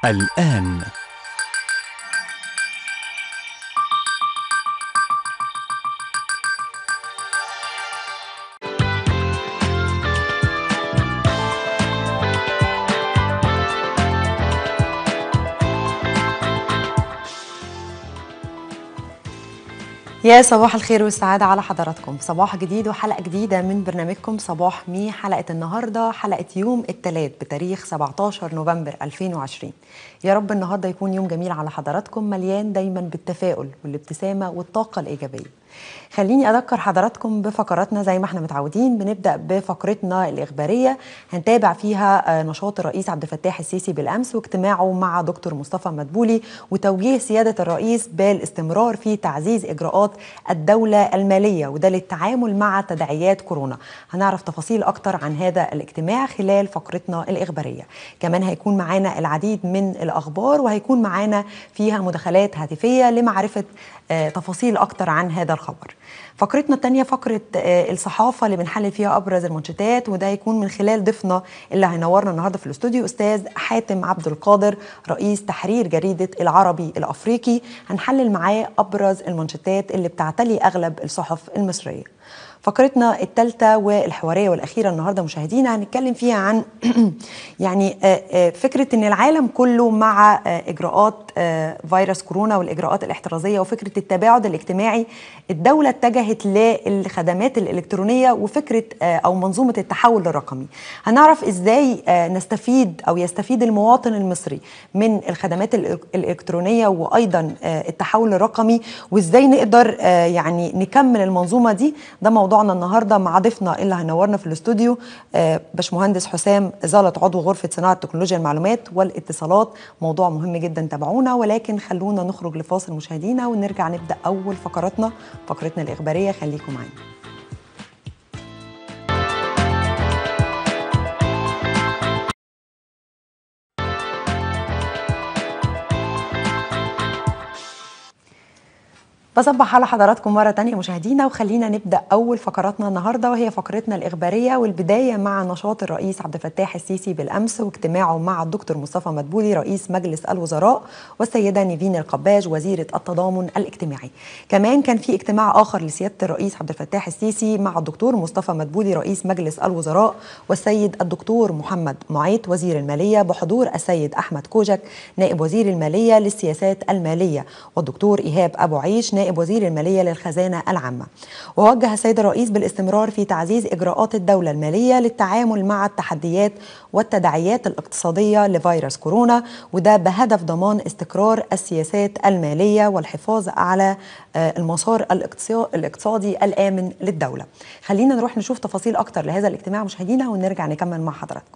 الآن يا صباح الخير والسعادة على حضراتكم صباح جديد وحلقة جديدة من برنامجكم صباح مي حلقة النهاردة حلقة يوم الثلاث بتاريخ 17 نوفمبر 2020 يا رب النهاردة يكون يوم جميل على حضراتكم مليان دايما بالتفاؤل والابتسامة والطاقة الإيجابية خليني أذكر حضراتكم بفقراتنا زي ما احنا متعودين بنبدأ بفقرتنا الإخبارية هنتابع فيها نشاط الرئيس عبد الفتاح السيسي بالأمس واجتماعه مع دكتور مصطفى مدبولي وتوجيه سيادة الرئيس بالاستمرار في تعزيز إجراءات الدولة المالية وده للتعامل مع تداعيات كورونا هنعرف تفاصيل أكتر عن هذا الاجتماع خلال فقرتنا الإخبارية كمان هيكون معانا العديد من الأخبار وهيكون معانا فيها مداخلات هاتفية لمعرفة آه، تفاصيل أكتر عن هذا الخبر فقرتنا الثانية فقرة آه، الصحافة اللي بنحلل فيها أبرز المنشطات وده هيكون من خلال ضيفنا اللي هينورنا النهاردة في الاستوديو أستاذ حاتم عبد القادر رئيس تحرير جريدة العربي الأفريقي هنحلل معاه أبرز المنشطات اللي بتعتلي أغلب الصحف المصرية فقرتنا الثالثة والحوارية والأخيرة النهاردة مشاهدينا هنتكلم فيها عن يعني آه، آه، فكرة أن العالم كله مع آه، إجراءات آه، فيروس كورونا والإجراءات الاحترازية وفكرة التباعد الاجتماعي الدولة اتجهت للخدمات الإلكترونية وفكرة آه، أو منظومة التحول الرقمي هنعرف إزاي آه، نستفيد أو يستفيد المواطن المصري من الخدمات الإلك- الإلكترونية وأيضا آه، التحول الرقمي وإزاي نقدر آه، يعني نكمل المنظومة دي ده موضوعنا النهاردة مع ضيفنا اللي هينورنا في الاستوديو آه، باشمهندس حسام زلط عضو غرفة صناعة تكنولوجيا المعلومات والاتصالات موضوع مهم جدا تابعونا ولكن خلونا نخرج لفاصل مشاهدينا ونرجع نبدأ أول فقراتنا فقرتنا الإخبارية خليكم معانا بصبح على حضراتكم مرة تانية مشاهدينا وخلينا نبدأ أول فقراتنا النهاردة وهي فقرتنا الإخبارية والبداية مع نشاط الرئيس عبد الفتاح السيسي بالأمس واجتماعه مع الدكتور مصطفى مدبولي رئيس مجلس الوزراء والسيدة نيفين القباج وزيرة التضامن الاجتماعي كمان كان في اجتماع آخر لسيادة الرئيس عبد الفتاح السيسي مع الدكتور مصطفى مدبولي رئيس مجلس الوزراء والسيد الدكتور محمد معيط وزير المالية بحضور السيد أحمد كوجك نائب وزير المالية للسياسات المالية والدكتور إيهاب أبو عيش نائب وزير المالية للخزانة العامة ووجه السيد الرئيس بالاستمرار في تعزيز إجراءات الدولة المالية للتعامل مع التحديات والتداعيات الاقتصادية لفيروس كورونا وده بهدف ضمان استقرار السياسات المالية والحفاظ على آه، المسار الاقتصا- الاقتصادي الآمن للدولة خلينا نروح نشوف تفاصيل أكتر لهذا الاجتماع مشاهدينا ونرجع نكمل مع حضراتكم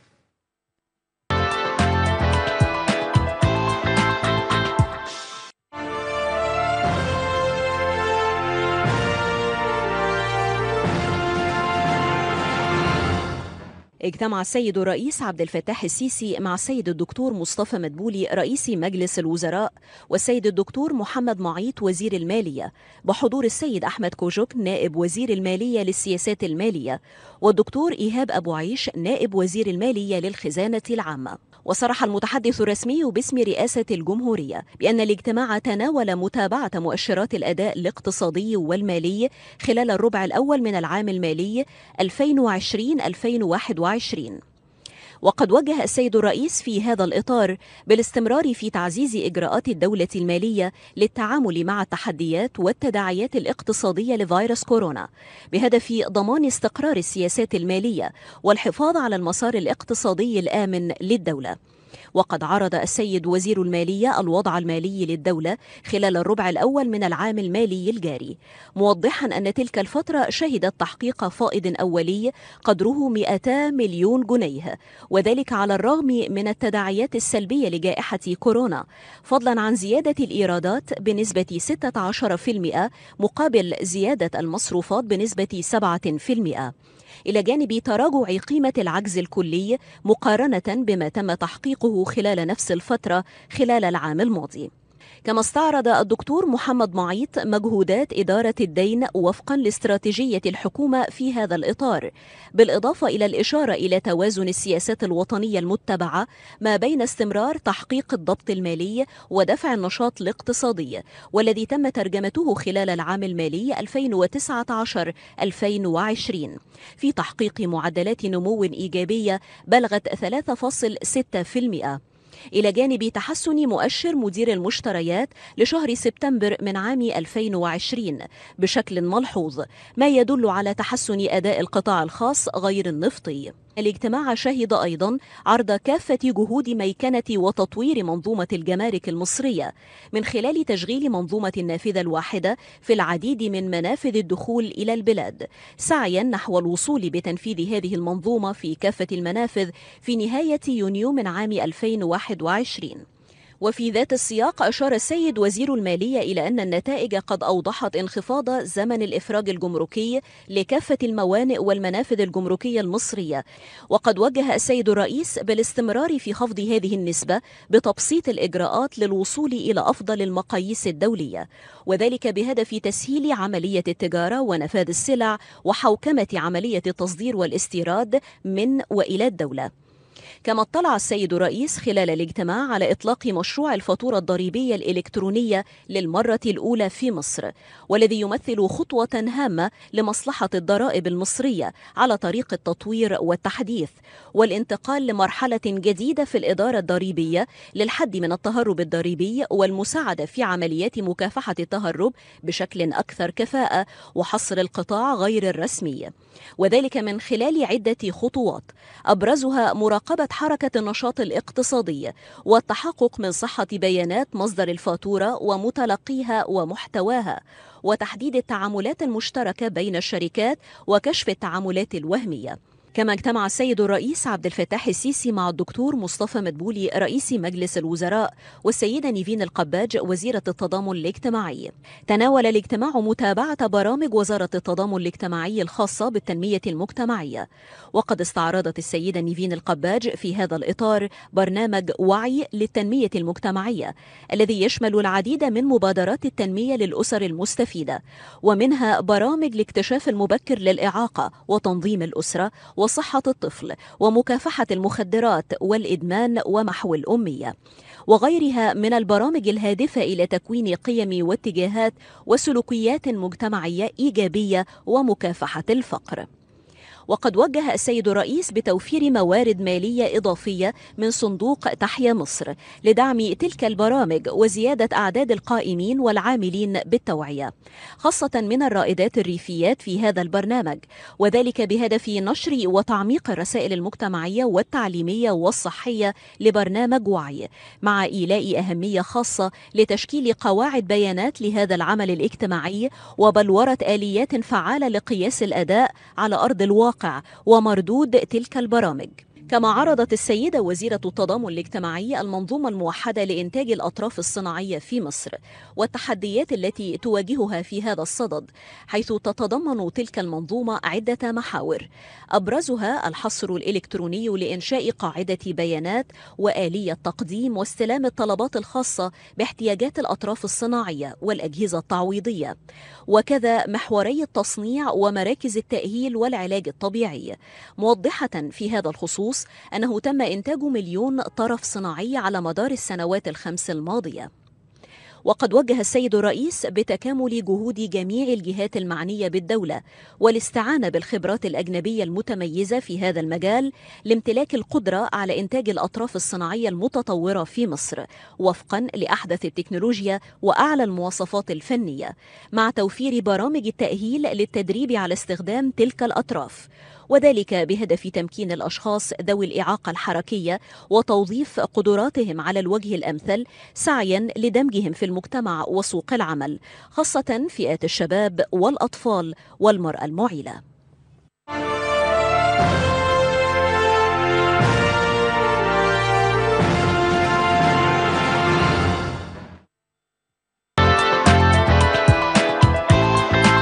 اجتمع السيد الرئيس عبد الفتاح السيسي مع السيد الدكتور مصطفى مدبولي رئيس مجلس الوزراء والسيد الدكتور محمد معيط وزير المالية بحضور السيد أحمد كوجوك نائب وزير المالية للسياسات المالية والدكتور إيهاب أبو عيش نائب وزير المالية للخزانة العامة وصرح المتحدث الرسمي باسم رئاسة الجمهورية بأن الاجتماع تناول متابعة مؤشرات الأداء الاقتصادي والمالي خلال الربع الأول من العام المالي 2020-2021 وقد وجه السيد الرئيس في هذا الإطار بالاستمرار في تعزيز إجراءات الدولة المالية للتعامل مع التحديات والتداعيات الاقتصادية لفيروس كورونا بهدف ضمان استقرار السياسات المالية والحفاظ على المسار الاقتصادي الآمن للدولة وقد عرض السيد وزير المالية الوضع المالي للدولة خلال الربع الأول من العام المالي الجاري موضحا أن تلك الفترة شهدت تحقيق فائض أولي قدره 200 مليون جنيه وذلك على الرغم من التداعيات السلبية لجائحة كورونا فضلا عن زيادة الإيرادات بنسبة 16% مقابل زيادة المصروفات بنسبة 7% إلى جانب تراجع قيمة العجز الكلي مقارنة بما تم تحقيقه خلال نفس الفترة خلال العام الماضي كما استعرض الدكتور محمد معيط مجهودات إدارة الدين وفقا لاستراتيجية الحكومة في هذا الإطار بالإضافة إلى الإشارة إلى توازن السياسات الوطنية المتبعة ما بين استمرار تحقيق الضبط المالي ودفع النشاط الاقتصادي والذي تم ترجمته خلال العام المالي 2019-2020 في تحقيق معدلات نمو إيجابية بلغت 3.6% إلى جانب تحسن مؤشر مدير المشتريات لشهر سبتمبر من عام 2020 بشكل ملحوظ ما يدل على تحسن أداء القطاع الخاص غير النفطي الاجتماع شهد أيضا عرض كافة جهود ميكنة وتطوير منظومة الجمارك المصرية من خلال تشغيل منظومة النافذة الواحدة في العديد من منافذ الدخول إلى البلاد سعيا نحو الوصول بتنفيذ هذه المنظومة في كافة المنافذ في نهاية يونيو من عام 2021 وفي ذات السياق أشار السيد وزير المالية إلى أن النتائج قد أوضحت انخفاض زمن الإفراج الجمركي لكافة الموانئ والمنافذ الجمركية المصرية وقد وجه السيد الرئيس بالاستمرار في خفض هذه النسبة بتبسيط الإجراءات للوصول إلى أفضل المقاييس الدولية وذلك بهدف تسهيل عملية التجارة ونفاذ السلع وحوكمة عملية التصدير والاستيراد من وإلى الدولة كما اطلع السيد الرئيس خلال الاجتماع على إطلاق مشروع الفاتورة الضريبية الإلكترونية للمرة الأولى في مصر والذي يمثل خطوة هامة لمصلحة الضرائب المصرية على طريق التطوير والتحديث والانتقال لمرحلة جديدة في الإدارة الضريبية للحد من التهرب الضريبي والمساعدة في عمليات مكافحة التهرب بشكل أكثر كفاءة وحصر القطاع غير الرسمي وذلك من خلال عدة خطوات أبرزها مراقبة حركة النشاط الاقتصادي والتحقق من صحة بيانات مصدر الفاتورة ومتلقيها ومحتواها وتحديد التعاملات المشتركة بين الشركات وكشف التعاملات الوهمية كما اجتمع السيد الرئيس عبد الفتاح السيسي مع الدكتور مصطفى مدبولي رئيس مجلس الوزراء والسيدة نيفين القباج وزيرة التضامن الاجتماعي تناول الاجتماع متابعة برامج وزارة التضامن الاجتماعي الخاصة بالتنمية المجتمعية وقد استعرضت السيدة نيفين القباج في هذا الإطار برنامج وعي للتنمية المجتمعية الذي يشمل العديد من مبادرات التنمية للأسر المستفيدة ومنها برامج الاكتشاف المبكر للإعاقة وتنظيم الأسرة وصحة الطفل ومكافحة المخدرات والإدمان ومحو الأمية وغيرها من البرامج الهادفة إلى تكوين قيم واتجاهات وسلوكيات مجتمعية إيجابية ومكافحة الفقر وقد وجه السيد الرئيس بتوفير موارد مالية إضافية من صندوق تحيا مصر لدعم تلك البرامج وزيادة أعداد القائمين والعاملين بالتوعية خاصة من الرائدات الريفيات في هذا البرنامج وذلك بهدف نشر وتعميق الرسائل المجتمعية والتعليمية والصحية لبرنامج وعي مع إيلاء أهمية خاصة لتشكيل قواعد بيانات لهذا العمل الاجتماعي وبلورة آليات فعالة لقياس الأداء على أرض الواقع الواقع ومردود تلك البرامج كما عرضت السيدة وزيرة التضامن الاجتماعي المنظومة الموحدة لإنتاج الأطراف الصناعية في مصر والتحديات التي تواجهها في هذا الصدد حيث تتضمن تلك المنظومة عدة محاور أبرزها الحصر الإلكتروني لإنشاء قاعدة بيانات وآلية تقديم واستلام الطلبات الخاصة باحتياجات الأطراف الصناعية والأجهزة التعويضية وكذا محوري التصنيع ومراكز التأهيل والعلاج الطبيعي موضحة في هذا الخصوص أنه تم إنتاج مليون طرف صناعي على مدار السنوات الخمس الماضية وقد وجه السيد الرئيس بتكامل جهود جميع الجهات المعنية بالدولة والاستعانة بالخبرات الأجنبية المتميزة في هذا المجال لامتلاك القدرة على إنتاج الأطراف الصناعية المتطورة في مصر وفقا لأحدث التكنولوجيا وأعلى المواصفات الفنية مع توفير برامج التأهيل للتدريب على استخدام تلك الأطراف وذلك بهدف تمكين الاشخاص ذوي الاعاقه الحركيه وتوظيف قدراتهم على الوجه الامثل سعيا لدمجهم في المجتمع وسوق العمل خاصه فئات الشباب والاطفال والمراه المعيله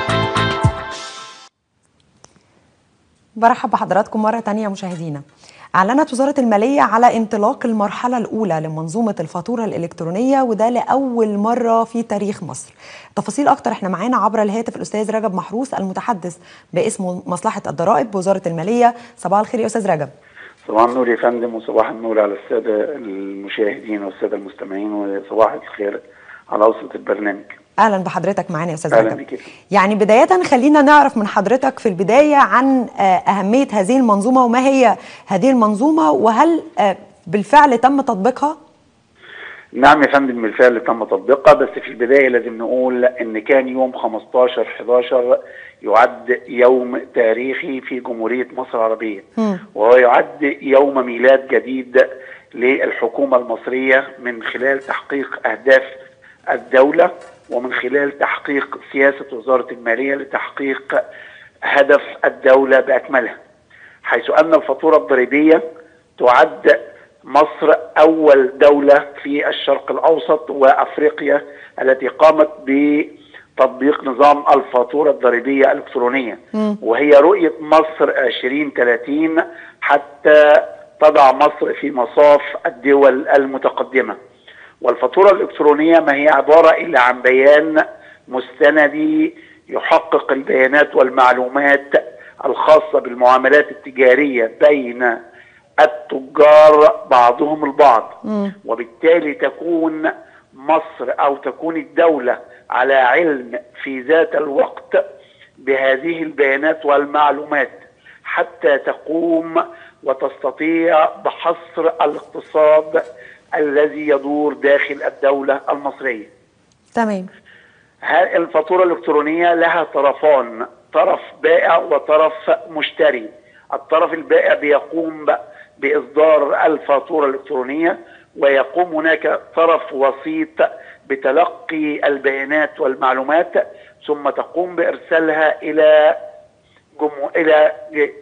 برحب بحضراتكم مرة تانية مشاهدينا أعلنت وزارة المالية على انطلاق المرحلة الأولى لمنظومة الفاتورة الإلكترونية وده لأول مرة في تاريخ مصر تفاصيل أكتر احنا معانا عبر الهاتف الأستاذ رجب محروس المتحدث باسم مصلحة الضرائب بوزارة المالية صباح الخير يا أستاذ رجب صباح النور يا فندم وصباح النور على السادة المشاهدين والسادة المستمعين وصباح الخير على أوسط البرنامج اهلا بحضرتك معانا يا استاذ أهلا رجب بك. يعني بدايه خلينا نعرف من حضرتك في البدايه عن آه، اهميه هذه المنظومه وما هي هذه المنظومه وهل آه، بالفعل تم تطبيقها نعم يا فندم بالفعل تم تطبيقها بس في البداية لازم نقول إن كان يوم 15 11 يعد يوم تاريخي في جمهورية مصر العربية مم. وهو يعد يوم ميلاد جديد للحكومة المصرية من خلال تحقيق أهداف الدولة ومن خلال تحقيق سياسة وزارة المالية لتحقيق هدف الدولة بأكملها حيث أن الفاتورة الضريبية تعد مصر أول دولة في الشرق الأوسط وأفريقيا التي قامت بتطبيق نظام الفاتورة الضريبية الإلكترونية مم. وهي رؤية مصر 2030 حتى تضع مصر في مصاف الدول المتقدمة والفاتورة الإلكترونية ما هي عبارة إلا عن بيان مستندي يحقق البيانات والمعلومات الخاصة بالمعاملات التجارية بين التجار بعضهم البعض مم. وبالتالي تكون مصر أو تكون الدولة على علم في ذات الوقت بهذه البيانات والمعلومات حتى تقوم وتستطيع بحصر الاقتصاد الذي يدور داخل الدولة المصرية تمام ها- الفاتورة الإلكترونية لها طرفان طرف بائع وطرف مشتري الطرف البائع بيقوم ب- بإصدار الفاتورة الإلكترونية ويقوم هناك طرف وسيط بتلقي البيانات والمعلومات ثم تقوم بإرسالها إلى جمو... إلى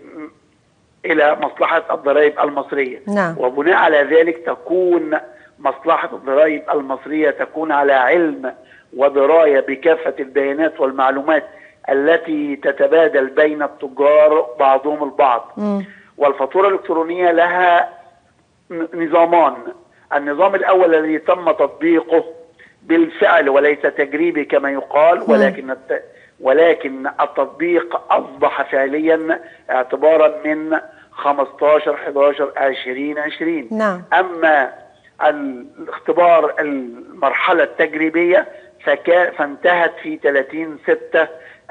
إلى مصلحة الضرائب المصرية نعم. وبناء على ذلك تكون مصلحة الضرائب المصرية تكون على علم ودراية بكافة البيانات والمعلومات التي تتبادل بين التجار بعضهم البعض مم. والفاتورة الإلكترونية لها ن- نظامان النظام الأول الذي تم تطبيقه بالفعل وليس تجريبي كما يقال ولكن الت... ولكن التطبيق أصبح فعليا اعتبارا من 15 11 20 20 نعم. أما الاختبار المرحلة التجريبية فكان فانتهت في 30 6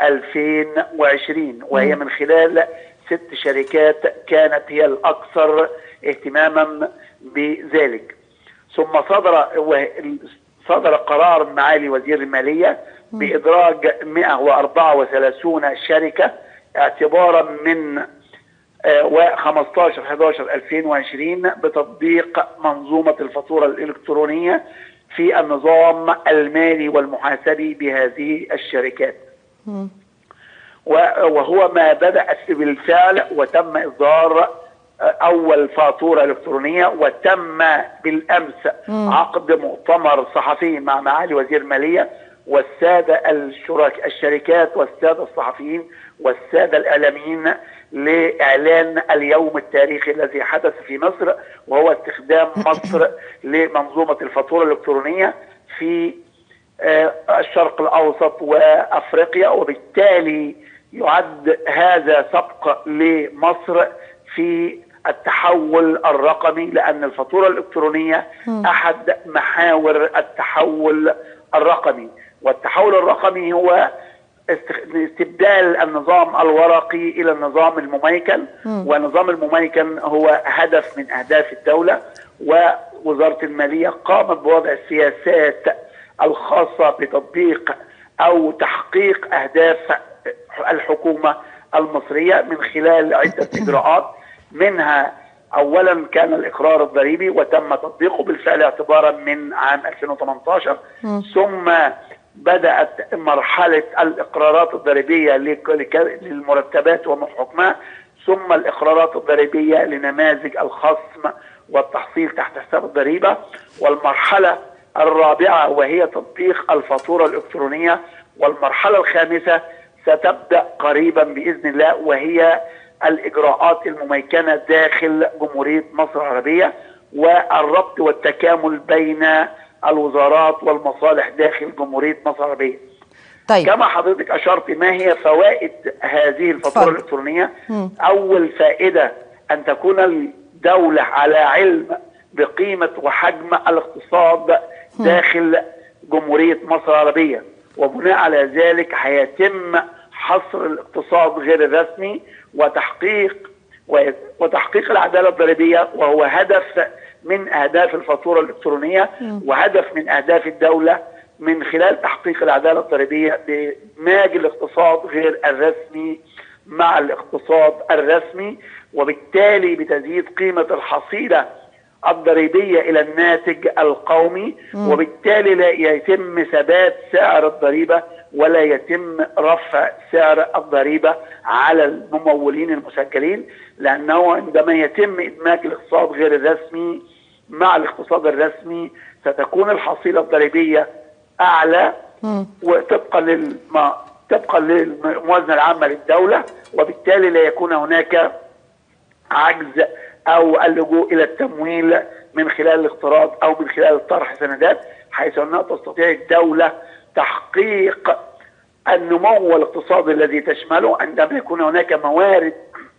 2020 وهي من خلال ست شركات كانت هي الأكثر اهتماما بذلك ثم صدر وه- صدر قرار معالي وزير المالية بإدراج 134 شركة اعتبارا من و 15 11 2020 بتطبيق منظومة الفاتورة الإلكترونية في النظام المالي والمحاسبي بهذه الشركات مم. و- وهو ما بدأت بالفعل وتم إصدار أول فاتورة إلكترونية وتم بالأمس عقد مؤتمر صحفي مع معالي وزير المالية والسادة الشرك الشركات والسادة الصحفيين والسادة الإعلاميين لإعلان اليوم التاريخي الذي حدث في مصر وهو استخدام مصر لمنظومة الفاتورة الإلكترونية في آه، الشرق الأوسط وأفريقيا وبالتالي يعد هذا سبق لمصر في التحول الرقمي لأن الفاتورة الإلكترونية أحد محاور التحول الرقمي والتحول الرقمي هو است- استبدال النظام الورقي الى النظام المميكن والنظام المميكن هو هدف من اهداف الدوله ووزاره الماليه قامت بوضع السياسات الخاصه بتطبيق او تحقيق اهداف الحكومه المصريه من خلال عده اجراءات منها اولا كان الاقرار الضريبي وتم تطبيقه بالفعل اعتبارا من عام 2018 ثم بدات مرحله الاقرارات الضريبيه لك- لك- للمرتبات ومحكمها ثم الاقرارات الضريبيه لنماذج الخصم والتحصيل تحت حساب الضريبه والمرحله الرابعه وهي تطبيق الفاتوره الالكترونيه والمرحله الخامسه ستبدا قريبا باذن الله وهي الاجراءات المميكنه داخل جمهوريه مصر العربيه والربط والتكامل بين الوزارات والمصالح داخل جمهوريه مصر العربيه. طيب كما حضرتك اشرت ما هي فوائد هذه الفاتوره اتفضل. الالكترونيه؟ اول فائده ان تكون الدوله على علم بقيمه وحجم الاقتصاد داخل جمهوريه مصر العربيه وبناء على ذلك هيتم حصر الاقتصاد غير الرسمي وتحقيق و- وتحقيق العداله الضريبيه وهو هدف من اهداف الفاتوره الالكترونيه وهدف من اهداف الدوله من خلال تحقيق العداله الضريبيه بادماج الاقتصاد غير الرسمي مع الاقتصاد الرسمي وبالتالي بتزيد قيمه الحصيله الضريبيه الى الناتج القومي وبالتالي لا يتم ثبات سعر الضريبه ولا يتم رفع سعر الضريبه على الممولين المسجلين لانه عندما يتم ادماج الاقتصاد غير الرسمي مع الاقتصاد الرسمي ستكون الحصيله الضريبيه اعلى وطبقا للما طبقا للموازنه العامه للدوله وبالتالي لا يكون هناك عجز او اللجوء الى التمويل من خلال الاقتراض او من خلال طرح سندات حيث انها تستطيع الدوله تحقيق النمو الاقتصادي الذي تشمله عندما يكون هناك موارد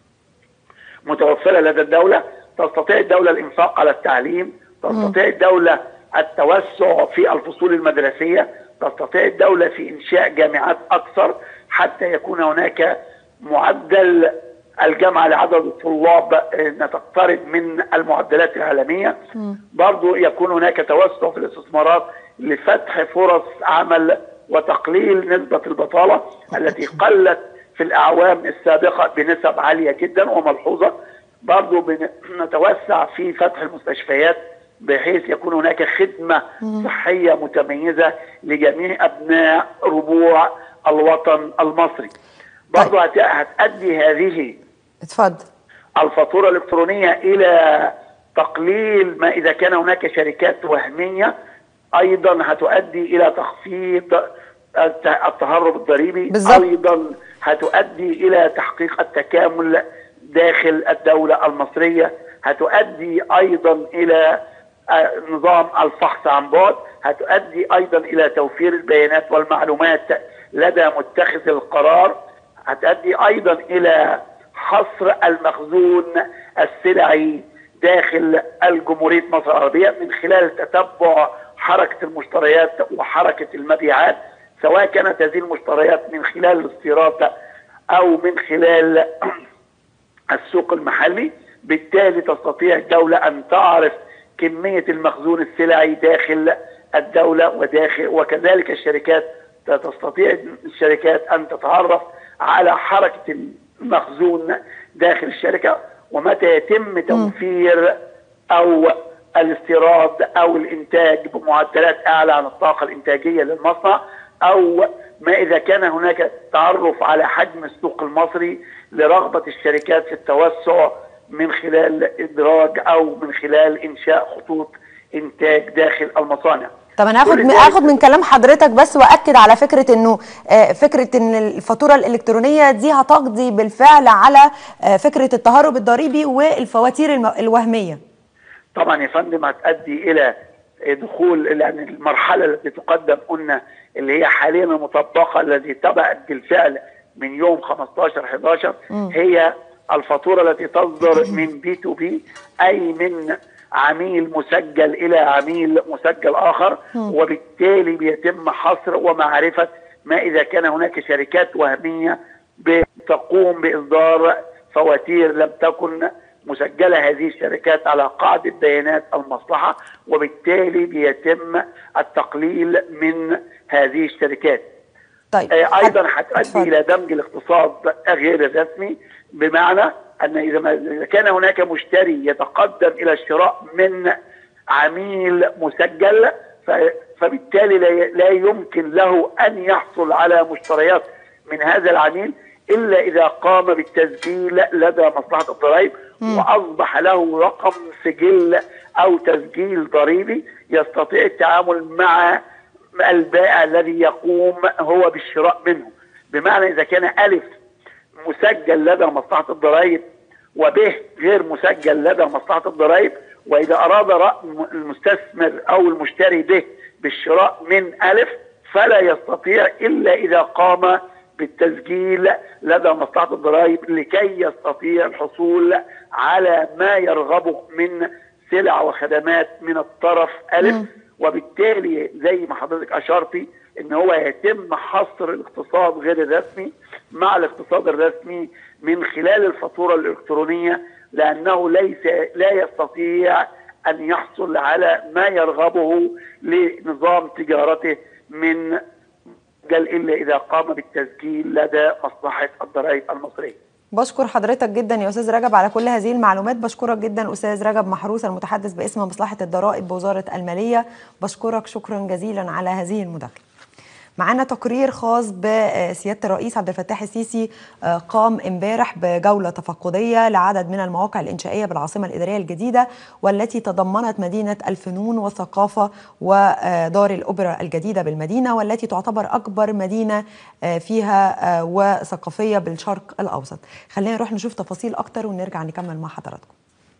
متوفره لدى الدوله تستطيع الدوله الانفاق على التعليم تستطيع الدوله التوسع في الفصول المدرسيه تستطيع الدوله في انشاء جامعات اكثر حتى يكون هناك معدل الجامعه لعدد الطلاب آه، تقترب من المعدلات العالميه برضو يكون هناك توسع في الاستثمارات لفتح فرص عمل وتقليل نسبه البطاله التي قلت في الاعوام السابقه بنسب عاليه جدا وملحوظه برضو بن- نتوسع في فتح المستشفيات بحيث يكون هناك خدمه صحيه متميزه لجميع ابناء ربوع الوطن المصري برضو هت- هتؤدي هذه اتفضل الفاتورة الإلكترونية إلى تقليل ما إذا كان هناك شركات وهمية أيضا هتؤدي إلى تخفيض الت- التهرب الضريبي بالظبط. أيضا هتؤدي إلى تحقيق التكامل داخل الدولة المصرية هتؤدي أيضا إلى آه، نظام الفحص عن بعد هتؤدي أيضا إلى توفير البيانات والمعلومات لدى متخذ القرار هتؤدي أيضا إلى حصر المخزون السلعي داخل الجمهورية مصر العربية من خلال تتبع حركة المشتريات وحركة المبيعات سواء كانت هذه المشتريات من خلال الاستيراد أو من خلال السوق المحلي بالتالي تستطيع الدولة أن تعرف كمية المخزون السلعي داخل الدولة وداخل وكذلك الشركات تستطيع الشركات أن تتعرف على حركة المخزون داخل الشركة ومتى يتم توفير أو الاستيراد أو الإنتاج بمعدلات أعلى عن الطاقة الإنتاجية للمصنع أو ما إذا كان هناك تعرف على حجم السوق المصري لرغبة الشركات في التوسع من خلال إدراج أو من خلال إنشاء خطوط إنتاج داخل المصانع طب انا هاخد كل من ذلك- اخد من كلام حضرتك بس واكد على فكره انه آه، فكره ان الفاتوره الالكترونيه دي هتقضي بالفعل على آه، فكره التهرب الضريبي والفواتير الم- الوهميه طبعا يا فندم هتؤدي الى دخول لان المرحله التي تقدم قلنا اللي هي حاليا المطبقه التي تبعت بالفعل من يوم 15 11 هي الفاتوره التي تصدر من بي تو بي اي من عميل مسجل الى عميل مسجل اخر وبالتالي بيتم حصر ومعرفه ما اذا كان هناك شركات وهميه بتقوم باصدار فواتير لم تكن مسجله هذه الشركات على قاعده بيانات المصلحه وبالتالي بيتم التقليل من هذه الشركات. طيب آه، ايضا اتفضل. هتؤدي الى دمج الاقتصاد غير الرسمي بمعنى ان اذا ما إذا كان هناك مشتري يتقدم الى الشراء من عميل مسجل ف- فبالتالي لا ي- لا يمكن له ان يحصل على مشتريات من هذا العميل الا اذا قام بالتسجيل لدى مصلحه الضرائب واصبح له رقم سجل او تسجيل ضريبي يستطيع التعامل مع البائع الذي يقوم هو بالشراء منه بمعنى اذا كان الف مسجل لدى مصلحه الضرائب وب غير مسجل لدى مصلحه الضرائب واذا اراد المستثمر او المشتري به بالشراء من الف فلا يستطيع الا اذا قام بالتسجيل لدى مصلحه الضرائب لكي يستطيع الحصول على ما يرغبه من سلع وخدمات من الطرف الف م. وبالتالي زي ما حضرتك اشرتي ان هو يتم حصر الاقتصاد غير الرسمي مع الاقتصاد الرسمي من خلال الفاتوره الالكترونيه لانه ليس لا يستطيع ان يحصل على ما يرغبه لنظام تجارته من الا اذا قام بالتسجيل لدى مصلحه الضرائب المصريه. بشكر حضرتك جدا يا استاذ رجب على كل هذه المعلومات بشكرك جدا استاذ رجب محروس المتحدث باسم مصلحه الضرائب بوزاره الماليه بشكرك شكرا جزيلا على هذه المداخله معانا تقرير خاص بسياده الرئيس عبد الفتاح السيسي قام امبارح بجوله تفقديه لعدد من المواقع الانشائيه بالعاصمه الاداريه الجديده والتي تضمنت مدينه الفنون والثقافه ودار الاوبرا الجديده بالمدينه والتي تعتبر اكبر مدينه فيها وثقافيه بالشرق الاوسط. خلينا نروح نشوف تفاصيل اكتر ونرجع نكمل مع حضراتكم.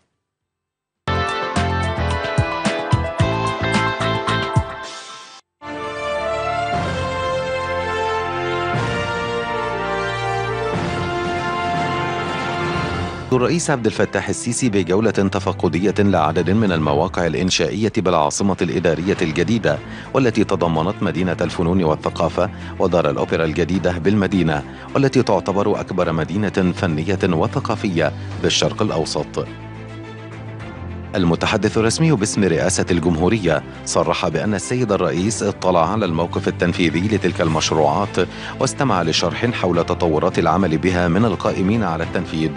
الرئيس عبد الفتاح السيسي بجولة تفقدية لعدد من المواقع الإنشائية بالعاصمة الإدارية الجديدة والتي تضمنت مدينة الفنون والثقافة ودار الأوبرا الجديدة بالمدينة والتي تعتبر أكبر مدينة فنية وثقافية بالشرق الأوسط المتحدث الرسمي باسم رئاسة الجمهورية صرح بأن السيد الرئيس اطلع على الموقف التنفيذي لتلك المشروعات واستمع لشرح حول تطورات العمل بها من القائمين على التنفيذ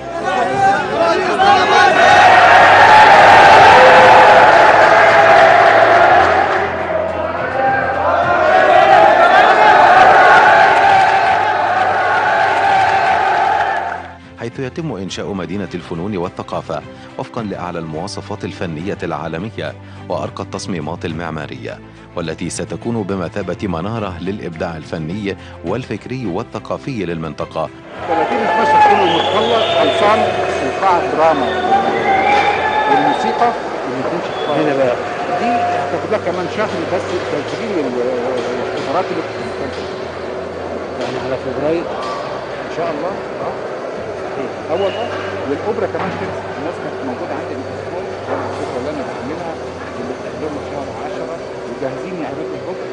حيث يتم إنشاء مدينة الفنون والثقافة وفقا لأعلى المواصفات الفنية العالمية وأرقى التصميمات المعمارية والتي ستكون بمثابة منارة للإبداع الفني والفكري والثقافي للمنطقة 30 12 كله متخلص خلصان القاعة الدراما والموسيقى هنا بقى دي هتاخد لها كمان شهر بس تسجيل الحضارات اللي بتتسجل يعني على فبراير ان شاء الله اه اول اه والاوبرا كمان كده الناس كانت موجوده عندي الاسبوع الفكره اللي انا بعملها اللي بتحضرنا في شهر 10 وجاهزين يعملوا الاوبرا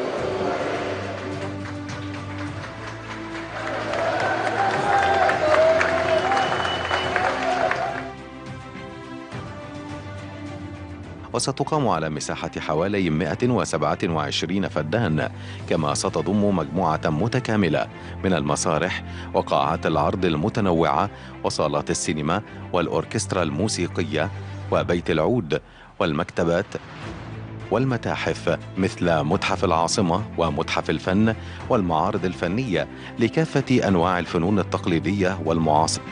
وستقام على مساحة حوالي 127 فدان كما ستضم مجموعة متكاملة من المسارح وقاعات العرض المتنوعة وصالات السينما والأوركسترا الموسيقية وبيت العود والمكتبات والمتاحف مثل متحف العاصمة ومتحف الفن والمعارض الفنية لكافة أنواع الفنون التقليدية والمعاصرة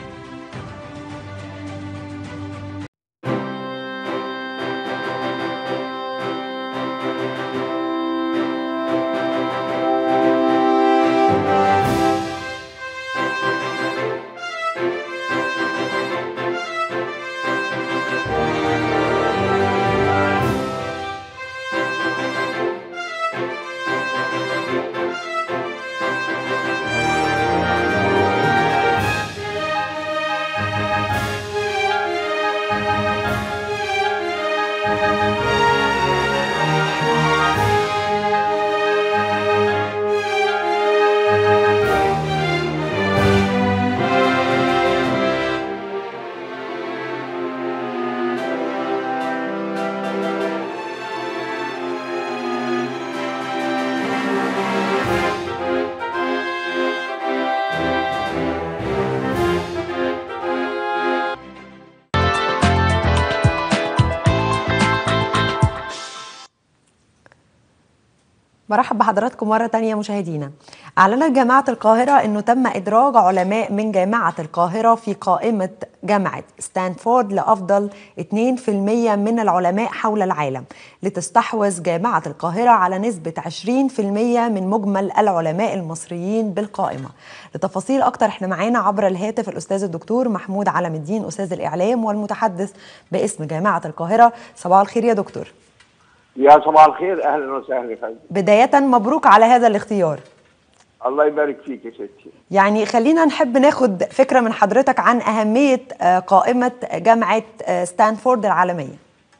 برحب بحضراتكم مرة تانية مشاهدينا أعلنت جامعة القاهرة أنه تم إدراج علماء من جامعة القاهرة في قائمة جامعة ستانفورد لأفضل 2% من العلماء حول العالم لتستحوذ جامعة القاهرة على نسبة 20% من مجمل العلماء المصريين بالقائمة لتفاصيل أكتر احنا معانا عبر الهاتف الأستاذ الدكتور محمود علم الدين أستاذ الإعلام والمتحدث باسم جامعة القاهرة صباح الخير يا دكتور يا صباح الخير اهلا وسهلا يا فندم بداية مبروك على هذا الاختيار الله يبارك فيك يا ستي يعني خلينا نحب ناخد فكرة من حضرتك عن أهمية آه، قائمة جامعة آه، ستانفورد العالمية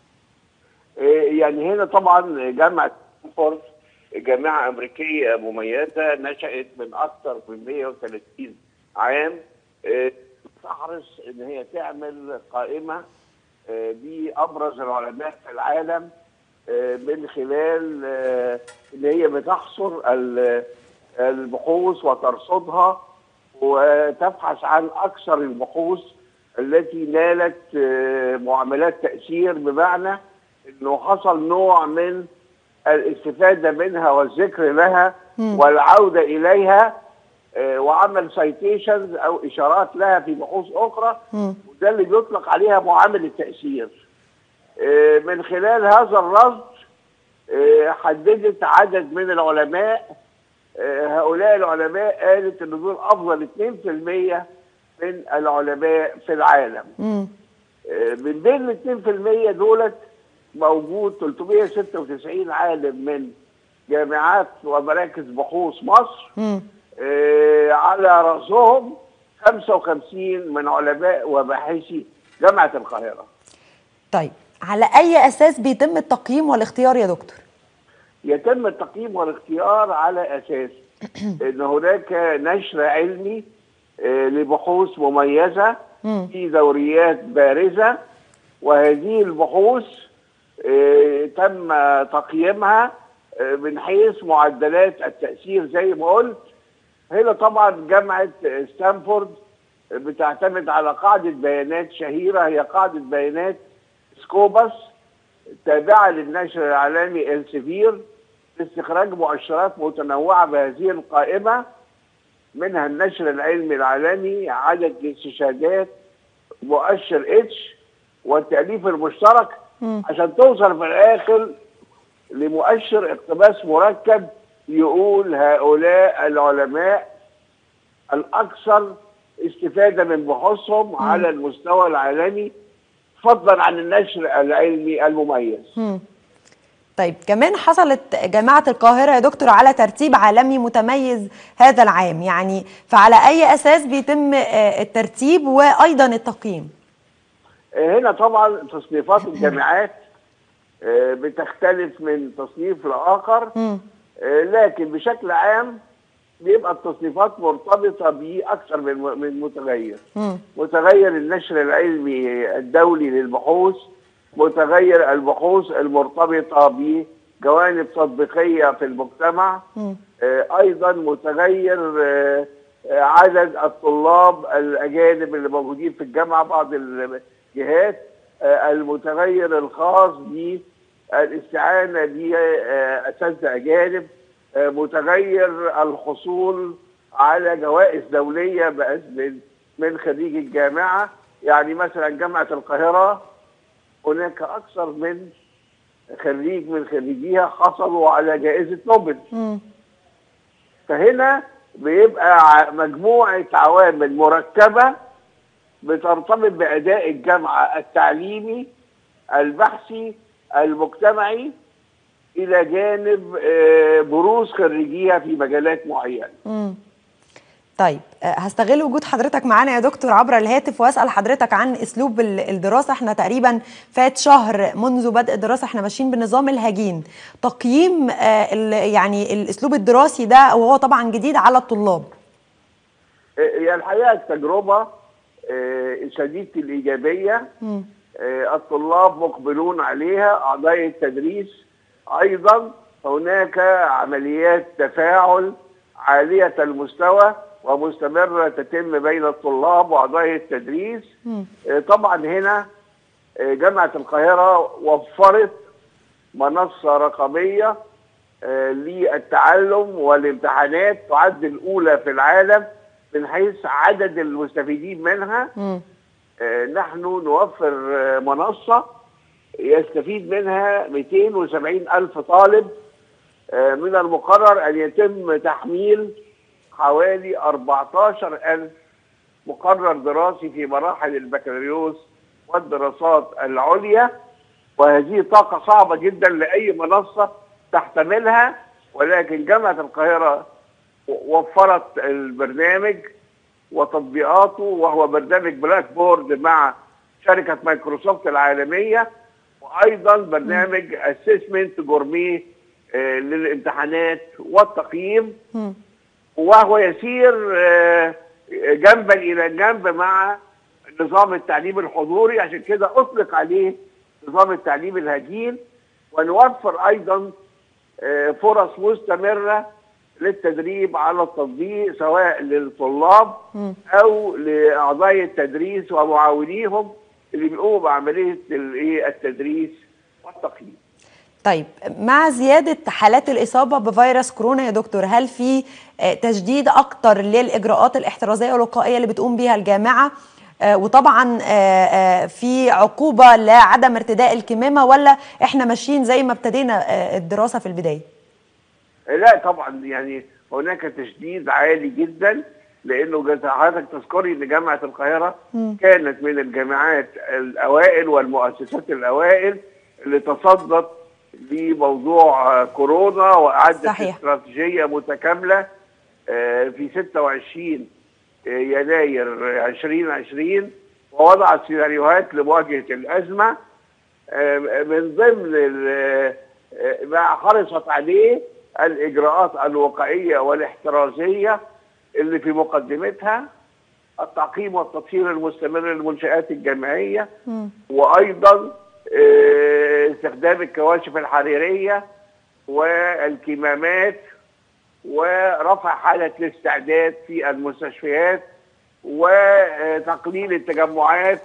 إيه يعني هنا طبعا جامعه ستانفورد جامعه امريكيه مميزه نشات من اكثر من 130 عام إيه، تحرص ان هي تعمل قائمه إيه، بابرز العلماء في العالم إيه، من خلال إيه، ان هي بتحصر ال- البحوث وترصدها وتبحث عن اكثر البحوث التي نالت آه، معاملات تاثير بمعنى انه حصل نوع من الاستفاده منها والذكر لها والعوده اليها آه، وعمل سايتيشنز او اشارات لها في بحوث اخرى وده اللي بيطلق عليها معامل التاثير آه، من خلال هذا الرصد آه، حددت عدد من العلماء آه، هؤلاء العلماء قالت ان دول افضل 2% من العلماء في العالم مم. آه، من بين ال 2% دولت موجود 396 عالم من جامعات ومراكز بحوث مصر مم. آه، على راسهم 55 من علماء وباحثي جامعه القاهره طيب على أي أساس بيتم التقييم والاختيار يا دكتور؟ يتم التقييم والاختيار على اساس ان هناك نشر علمي آه، لبحوث مميزه مم. في دوريات بارزه وهذه البحوث آه، تم تقييمها آه، من حيث معدلات التاثير زي ما قلت هنا طبعا جامعه ستانفورد بتعتمد على قاعده بيانات شهيره هي قاعده بيانات سكوبس تابعه للنشر العالمي السفير لاستخراج مؤشرات متنوعه بهذه القائمه منها النشر العلمي العالمي عدد الاستشهادات مؤشر اتش والتأليف المشترك عشان توصل في الآخر لمؤشر اقتباس مركب يقول هؤلاء العلماء الأكثر استفادة من بحوثهم على المستوى العالمي فضلا عن النشر العلمي المميز مم. طيب كمان حصلت جامعة القاهرة يا دكتور على ترتيب عالمي متميز هذا العام يعني فعلى أي أساس بيتم آه، الترتيب وأيضا التقييم؟ هنا طبعا تصنيفات الجامعات آه، بتختلف من تصنيف لآخر مم. آه، لكن بشكل عام بيبقى التصنيفات مرتبطة بأكثر من من متغير مم. متغير النشر العلمي الدولي للبحوث متغير البحوث المرتبطة بجوانب تطبيقية في المجتمع مم. آه، أيضا متغير آه، آه، عدد الطلاب الأجانب اللي موجودين في الجامعة بعض الجهات آه، المتغير الخاص بالاستعانة بأساتذة أجانب آه، متغير الحصول على جوائز دولية بأس- من من خريج الجامعة يعني مثلا جامعة القاهرة هناك أكثر من خريج من خريجيها حصلوا على جائزة نوبل مم. فهنا بيبقى ع- مجموعة عوامل مركبة بترتبط بأداء الجامعة التعليمي البحثي المجتمعي إلى جانب آه، بروز خريجيها في مجالات معينة مم. طيب آه، هستغل وجود حضرتك معانا يا دكتور عبر الهاتف واسال حضرتك عن اسلوب ال- الدراسه احنا تقريبا فات شهر منذ بدء الدراسه احنا ماشيين بالنظام الهجين تقييم آه، ال- يعني الاسلوب الدراسي ده وهو طبعا جديد على الطلاب هي الحقيقة التجربة آه، شديدة الإيجابية مم. آه، الطلاب مقبلون عليها أعضاء التدريس أيضا هناك عمليات تفاعل عالية المستوى ومستمرة تتم بين الطلاب وأعضاء التدريس مم. آه، طبعا هنا آه، جامعة القاهرة وفرت منصة رقمية آه، للتعلم والامتحانات تعد الاولى في العالم من حيث عدد المستفيدين منها مم. آه، نحن نوفر آه، منصة يستفيد منها 270 ألف طالب آه، من المقرر أن يتم تحميل حوالي 14 ألف مقرر دراسي في مراحل البكالوريوس والدراسات العليا وهذه طاقة صعبة جدا لأي منصة تحتملها ولكن جامعة القاهرة وفرت البرنامج وتطبيقاته وهو برنامج بلاك بورد مع شركة مايكروسوفت العالمية وأيضا برنامج اسسمنت جورمي آه، للامتحانات والتقييم مم. وهو يسير آه، جنبا إلى جنب مع نظام التعليم الحضوري عشان كده أطلق عليه نظام التعليم الهجين ونوفر أيضا آه، فرص مستمرة للتدريب على التطبيق سواء للطلاب مم. او لاعضاء التدريس ومعاونيهم اللي بيقوموا بعمليه الإيه؟ التدريس والتقييم. طيب مع زيادة حالات الإصابة بفيروس كورونا يا دكتور هل في آه، تشديد أكتر للإجراءات الاحترازية والوقائية اللي بتقوم بيها الجامعة آه، وطبعا آه، آه، في عقوبة لعدم ارتداء الكمامة ولا احنا ماشيين زي ما ابتدينا آه، الدراسة في البداية لا طبعا يعني هناك تشديد عالي جدا لانه جز- حضرتك تذكري ان جامعه القاهره كانت من الجامعات الاوائل والمؤسسات الاوائل اللي تصدت لموضوع آه، كورونا واعدت صحيح. استراتيجيه متكامله آه، في 26 يناير 2020 ووضعت سيناريوهات لمواجهه الازمه آه، من ضمن ال- آه، ما حرصت عليه الاجراءات الوقائيه والاحترازيه اللي في مقدمتها التعقيم والتطهير المستمر للمنشآت الجامعيه وايضا آه، استخدام الكواشف الحريريه والكمامات ورفع حاله الاستعداد في المستشفيات وتقليل التجمعات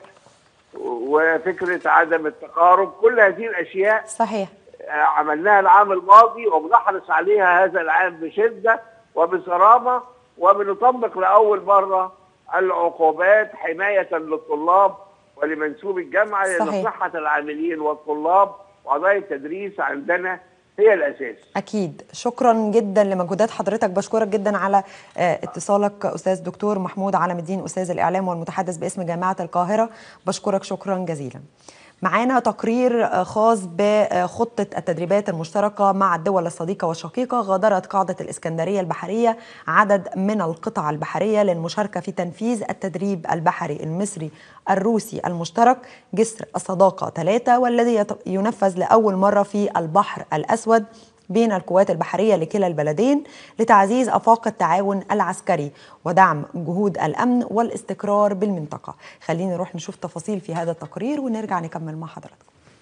وفكره عدم التقارب كل هذه الاشياء صحيح عملناها العام الماضي وبنحرص عليها هذا العام بشده وبصرامه وبنطبق لاول مره العقوبات حمايه للطلاب ولمنسوب الجامعه لان صحيح. صحه العاملين والطلاب واعضاء التدريس عندنا هي الاساس. أكيد شكرا جدا لمجهودات حضرتك بشكرك جدا على آه، اتصالك أستاذ دكتور محمود علم الدين أستاذ الإعلام والمتحدث باسم جامعة القاهرة بشكرك شكرا جزيلا معانا تقرير آه، خاص بخطة التدريبات المشتركة مع الدول الصديقة والشقيقة غادرت قاعدة الإسكندرية البحرية عدد من القطع البحرية للمشاركة في تنفيذ التدريب البحري المصري الروسي المشترك جسر الصداقة ثلاثة والذي يت- ينفذ لأول مرة في البحر الأسود بين القوات البحرية لكلا البلدين لتعزيز آفاق التعاون العسكري ودعم جهود الأمن والاستقرار بالمنطقة خلينا نروح نشوف تفاصيل في هذا التقرير ونرجع نكمل مع حضراتكم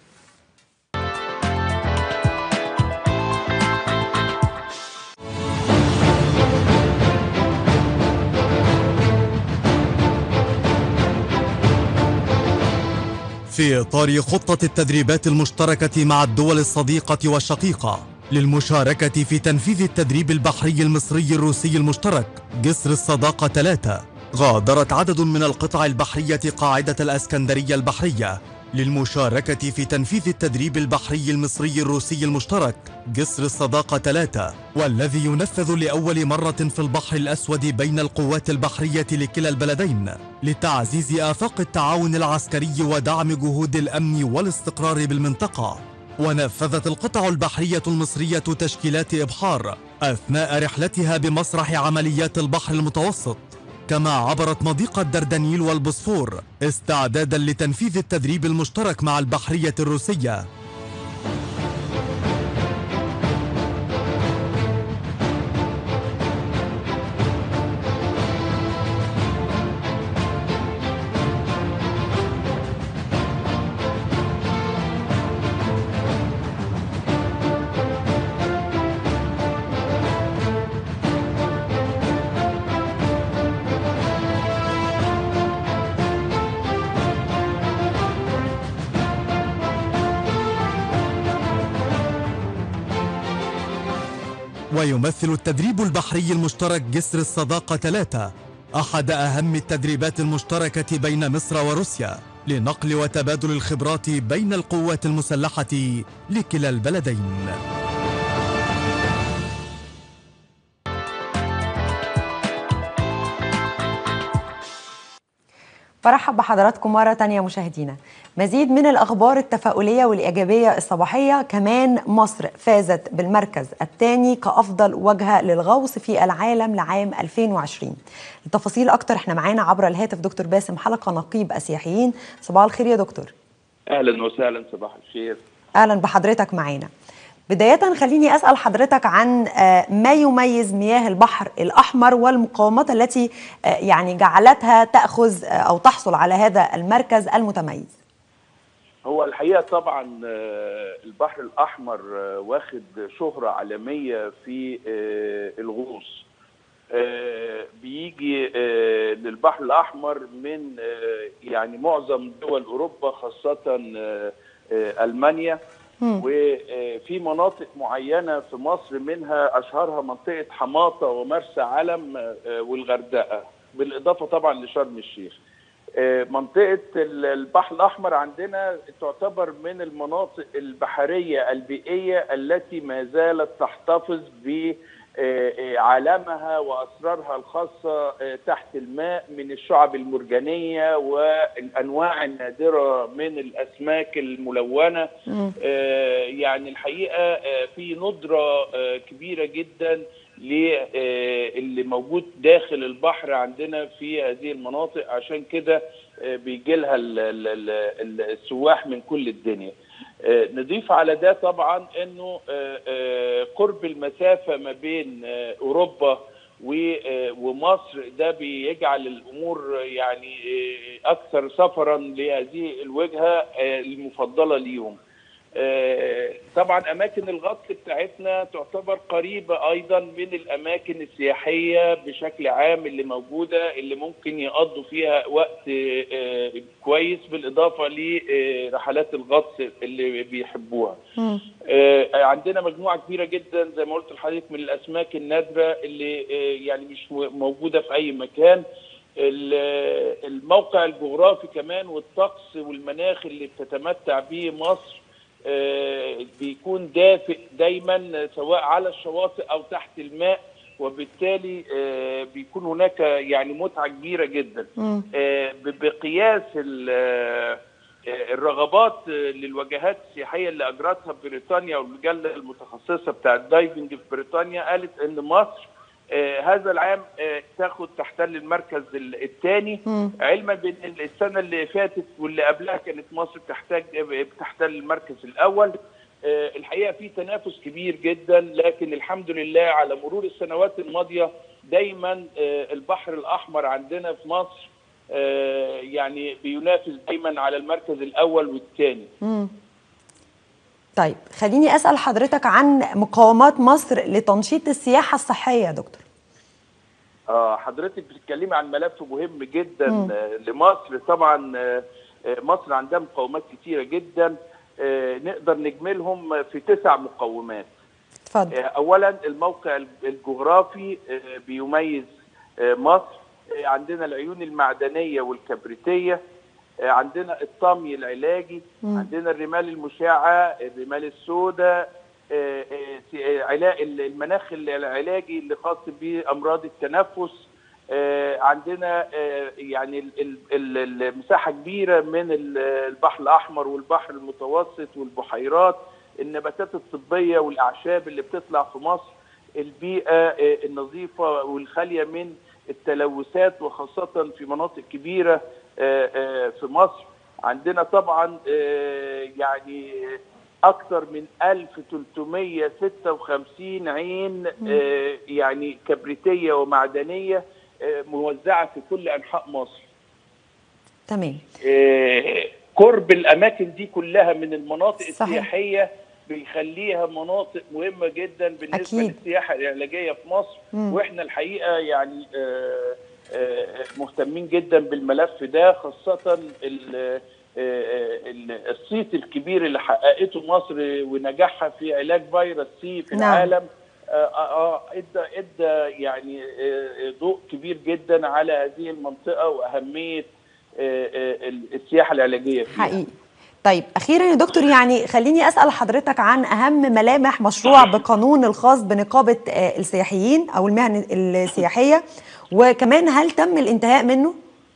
في إطار خطة التدريبات المشتركة مع الدول الصديقة والشقيقة للمشاركة في تنفيذ التدريب البحري المصري الروسي المشترك جسر الصداقة 3 غادرت عدد من القطع البحرية قاعدة الأسكندرية البحرية للمشاركة في تنفيذ التدريب البحري المصري الروسي المشترك جسر الصداقة 3 والذي ينفذ لأول مرة في البحر الأسود بين القوات البحرية لكلا البلدين لتعزيز آفاق التعاون العسكري ودعم جهود الأمن والاستقرار بالمنطقة ونفذت القطع البحرية المصرية تشكيلات إبحار أثناء رحلتها بمسرح عمليات البحر المتوسط كما عبرت مضيق الدردنيل والبوسفور استعدادا لتنفيذ التدريب المشترك مع البحرية الروسية ويمثل التدريب البحري المشترك جسر الصداقة 3 أحد أهم التدريبات المشتركة بين مصر وروسيا لنقل وتبادل الخبرات بين القوات المسلحة لكلا البلدين برحب بحضراتكم مرة تانية مشاهدينا مزيد من الأخبار التفاؤلية والإيجابية الصباحية كمان مصر فازت بالمركز الثاني كأفضل وجهة للغوص في العالم لعام 2020 التفاصيل أكتر احنا معانا عبر الهاتف دكتور باسم حلقة نقيب أسياحيين صباح الخير يا دكتور اهلا وسهلا صباح الخير أهلا بحضرتك معانا بداية خليني أسأل حضرتك عن آه، ما يميز مياه البحر الأحمر والمقاومات التي آه، يعني جعلتها تأخذ آه، أو تحصل على هذا المركز المتميز هو الحقيقه طبعا آه، البحر الاحمر آه، واخد شهره عالميه في آه، الغوص آه، بيجي آه، للبحر الاحمر من آه، يعني معظم دول اوروبا خاصه آه، آه، المانيا وفي مناطق معينه في مصر منها اشهرها منطقه حماطه ومرسى علم آه، والغردقه بالاضافه طبعا لشرم الشيخ آه، منطقه ال- البحر الاحمر عندنا تعتبر من المناطق البحريه البيئيه التي ما زالت تحتفظ ب آه، آه، عالمها واسرارها الخاصه آه، تحت الماء من الشعب المرجانيه والانواع النادره من الاسماك الملونه آه، يعني الحقيقه آه، في ندره آه، كبيره جدا للي موجود داخل البحر عندنا في هذه المناطق عشان كده آه، بيجي لها ال- ال- ال- السواح من كل الدنيا آه، نضيف على ده طبعا انه آه، آه، قرب المسافه ما بين آه، اوروبا و- آه، ومصر ده بيجعل الامور يعني آه، اكثر سفرا لهذه الوجهه آه، المفضله ليهم آه، طبعا اماكن الغطس بتاعتنا تعتبر قريبه ايضا من الاماكن السياحيه بشكل عام اللي موجوده اللي ممكن يقضوا فيها وقت آه، كويس بالاضافه لرحلات الغطس اللي بيحبوها. آه، عندنا مجموعه كبيره جدا زي ما قلت لحضرتك من الاسماك النادره اللي آه، يعني مش موجوده في اي مكان. ال- الموقع الجغرافي كمان والطقس والمناخ اللي بتتمتع به مصر آه، بيكون دافئ دايما سواء على الشواطئ او تحت الماء وبالتالي آه، بيكون هناك يعني متعه كبيره جدا آه، ب- بقياس ال- آه، الرغبات آه، للوجهات السياحيه اللي اجرتها بريطانيا والمجله المتخصصه بتاع الدايفنج في بريطانيا قالت ان مصر آه، هذا العام آه، تاخد تحتل المركز الثاني علما بان السنه اللي فاتت واللي قبلها كانت مصر بتحتاج بتحتل المركز الاول آه، الحقيقه في تنافس كبير جدا لكن الحمد لله على مرور السنوات الماضيه دايما آه، البحر الاحمر عندنا في مصر آه، يعني بينافس دايما على المركز الاول والثاني طيب خليني أسأل حضرتك عن مقاومات مصر لتنشيط السياحة الصحية يا دكتور آه حضرتك بتتكلمي عن ملف مهم جدا آه لمصر طبعا آه آه، مصر عندها مقومات كتيرة جدا آه نقدر نجملهم في تسع مقومات اتفضل آه، اولا الموقع الجغرافي آه، بيميز آه، مصر آه، عندنا العيون المعدنيه والكبريتيه آه، عندنا الطمي العلاجي عندنا الرمال المشعه الرمال السوداء آه، آه، س- آه، علا- المناخ العلاجي اللي خاص بامراض التنفس آه، عندنا آه، يعني ال- ال- ال- المساحه كبيره من ال- البحر الاحمر والبحر المتوسط والبحيرات النباتات الطبيه والاعشاب اللي بتطلع في مصر البيئه آه، النظيفه والخاليه من التلوثات وخاصه في مناطق كبيره آه، آه، في مصر عندنا طبعا آه، يعني اكثر من 1356 عين آه، يعني كبريتيه ومعدنيه آه، موزعه في كل انحاء مصر تمام آه، قرب الاماكن دي كلها من المناطق صحيح. السياحيه بيخليها مناطق مهمه جدا بالنسبه أكيد. للسياحه العلاجيه في مصر واحنا الحقيقه يعني آه، آه، مهتمين جدا بالملف ده خاصه ال- آه، آه، ال- الصيت الكبير اللي حققته مصر ونجاحها في علاج فيروس سي في نعم. العالم آه، اه ادى ادى يعني آه، ضوء كبير جدا على هذه المنطقه واهميه آه، آه، السياحه العلاجيه فيها حقيقي طيب اخيرا يا دكتور يعني خليني اسال حضرتك عن اهم ملامح مشروع بقانون الخاص بنقابه آه، السياحيين او المهن السياحيه وكمان هل تم الانتهاء منه؟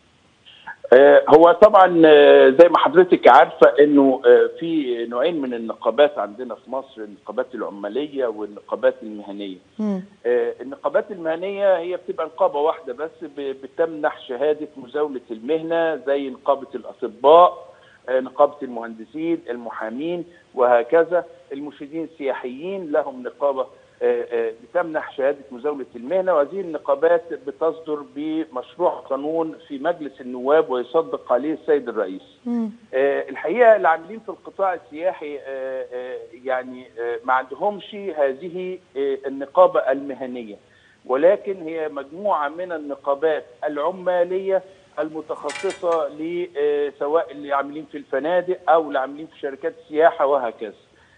آه، هو طبعا آه، زي ما حضرتك عارفه انه آه، في نوعين من النقابات عندنا في مصر النقابات العماليه والنقابات المهنيه. مم. آه، النقابات المهنيه هي بتبقى نقابه واحده بس ب- بتمنح شهاده مزاوله المهنه زي نقابه الاطباء آه، نقابه المهندسين المحامين وهكذا المرشدين السياحيين لهم نقابه آه، آه، بتمنح شهاده مزاوله المهنه وهذه النقابات بتصدر بمشروع قانون في مجلس النواب ويصدق عليه السيد الرئيس. مم. آه، الحقيقه العاملين في القطاع السياحي آه، آه، يعني آه، ما عندهمش هذه آه، النقابه المهنيه ولكن هي مجموعه من النقابات العماليه المتخصصه ل آه، سواء اللي عاملين في الفنادق او اللي عاملين في شركات السياحه وهكذا.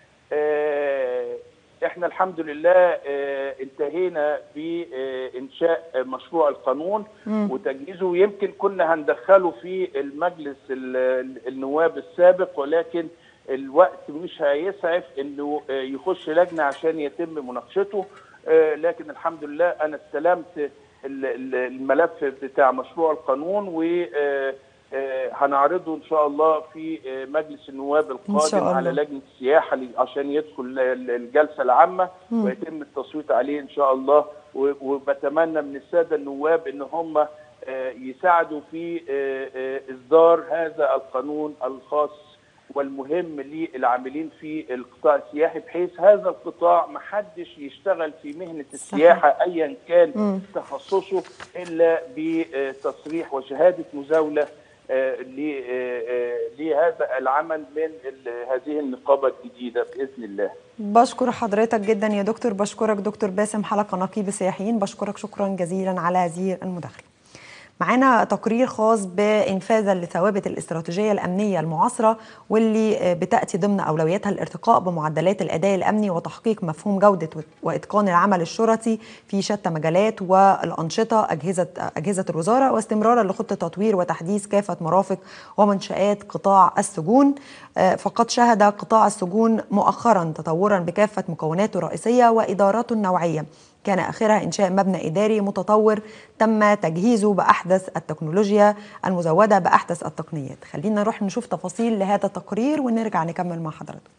آه، احنا الحمد لله آه، انتهينا بانشاء مشروع القانون مم. وتجهيزه يمكن كنا هندخله في المجلس ال- النواب السابق ولكن الوقت مش هيسعف انه آه، يخش لجنه عشان يتم مناقشته آه، لكن الحمد لله انا استلمت ال- ال- الملف بتاع مشروع القانون و آه، آه، هنعرضه ان شاء الله في آه، مجلس النواب شاء القادم الله. على لجنه السياحه ل- عشان يدخل ال- الجلسه العامه مم. ويتم التصويت عليه ان شاء الله و- وبتمنى من الساده النواب ان هم آه، يساعدوا في آه، آه، اصدار هذا القانون الخاص والمهم للعاملين في القطاع السياحي بحيث هذا القطاع محدش يشتغل في مهنه السياحه ايا كان مم. تخصصه الا بتصريح وشهاده مزاوله آه، ل- آه، آه، لهذا العمل من ال- هذه النقابه الجديده باذن الله. بشكر حضرتك جدا يا دكتور بشكرك دكتور باسم حلقه نقيب السياحيين بشكرك شكرا جزيلا على هذه المداخله معانا تقرير خاص بانفاذا لثوابت الاستراتيجيه الامنيه المعاصره واللي بتاتي ضمن اولوياتها الارتقاء بمعدلات الاداء الامني وتحقيق مفهوم جوده واتقان العمل الشرطي في شتى مجالات والانشطه اجهزه اجهزه الوزاره واستمرارا لخطه تطوير وتحديث كافه مرافق ومنشات قطاع السجون آه، فقد شهد قطاع السجون مؤخرا تطورا بكافه مكوناته الرئيسيه واداراته النوعيه كان اخرها انشاء مبنى اداري متطور تم تجهيزه باحدث التكنولوجيا المزوده باحدث التقنيات خلينا نروح نشوف تفاصيل لهذا التقرير ونرجع نكمل مع حضراتكم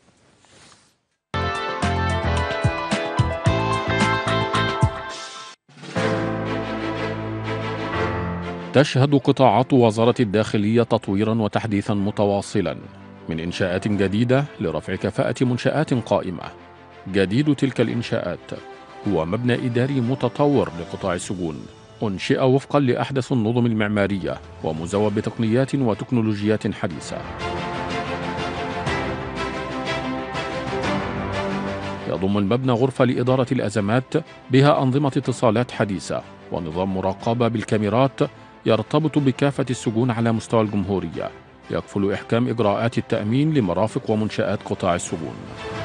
تشهد قطاعات وزارة الداخلية تطويرا وتحديثا متواصلا من إنشاءات جديدة لرفع كفاءة منشآت قائمة جديد تلك الإنشاءات هو مبنى إداري متطور لقطاع السجون أنشئ وفقا لأحدث النظم المعمارية ومزود بتقنيات وتكنولوجيات حديثة يضم المبنى غرفة لإدارة الأزمات بها أنظمة اتصالات حديثة ونظام مراقبة بالكاميرات يرتبط بكافة السجون على مستوى الجمهورية يكفل إحكام إجراءات التأمين لمرافق ومنشآت قطاع السجون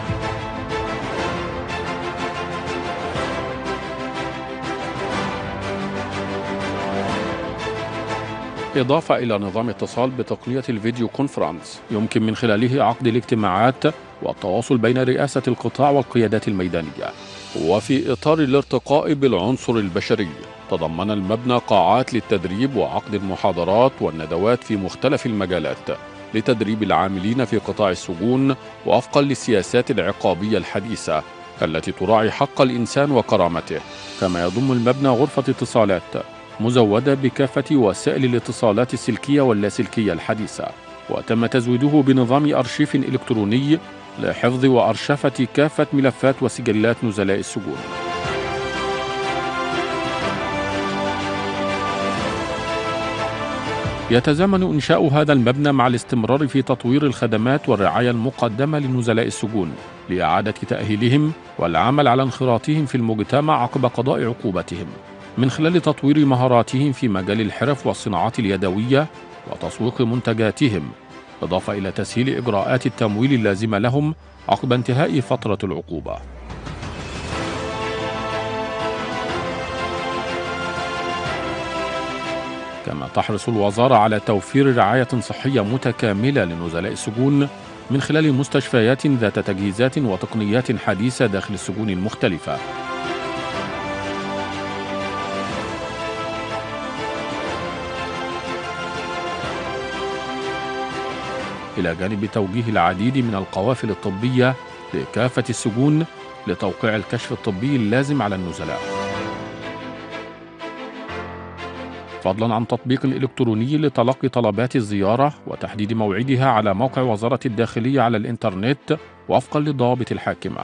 إضافة إلى نظام اتصال بتقنية الفيديو كونفرنس يمكن من خلاله عقد الاجتماعات والتواصل بين رئاسة القطاع والقيادات الميدانية وفي إطار الارتقاء بالعنصر البشري تضمن المبنى قاعات للتدريب وعقد المحاضرات والندوات في مختلف المجالات لتدريب العاملين في قطاع السجون وفقا للسياسات العقابية الحديثة التي تراعي حق الإنسان وكرامته كما يضم المبنى غرفة اتصالات مزودة بكافة وسائل الاتصالات السلكية واللاسلكية الحديثة وتم تزويده بنظام أرشيف إلكتروني لحفظ وأرشفة كافة ملفات وسجلات نزلاء السجون يتزامن إنشاء هذا المبنى مع الاستمرار في تطوير الخدمات والرعاية المقدمة لنزلاء السجون لإعادة تأهيلهم والعمل على انخراطهم في المجتمع عقب قضاء عقوبتهم من خلال تطوير مهاراتهم في مجال الحرف والصناعات اليدوية وتسويق منتجاتهم إضافة إلى تسهيل إجراءات التمويل اللازمة لهم عقب انتهاء فترة العقوبة كما تحرص الوزارة على توفير رعاية صحية متكاملة لنزلاء السجون من خلال مستشفيات ذات تجهيزات وتقنيات حديثة داخل السجون المختلفة إلى جانب توجيه العديد من القوافل الطبية لكافة السجون لتوقيع الكشف الطبي اللازم على النزلاء. فضلا عن تطبيق إلكتروني لتلقي طلبات الزيارة وتحديد موعدها على موقع وزارة الداخلية على الإنترنت وفقا للضوابط الحاكمة.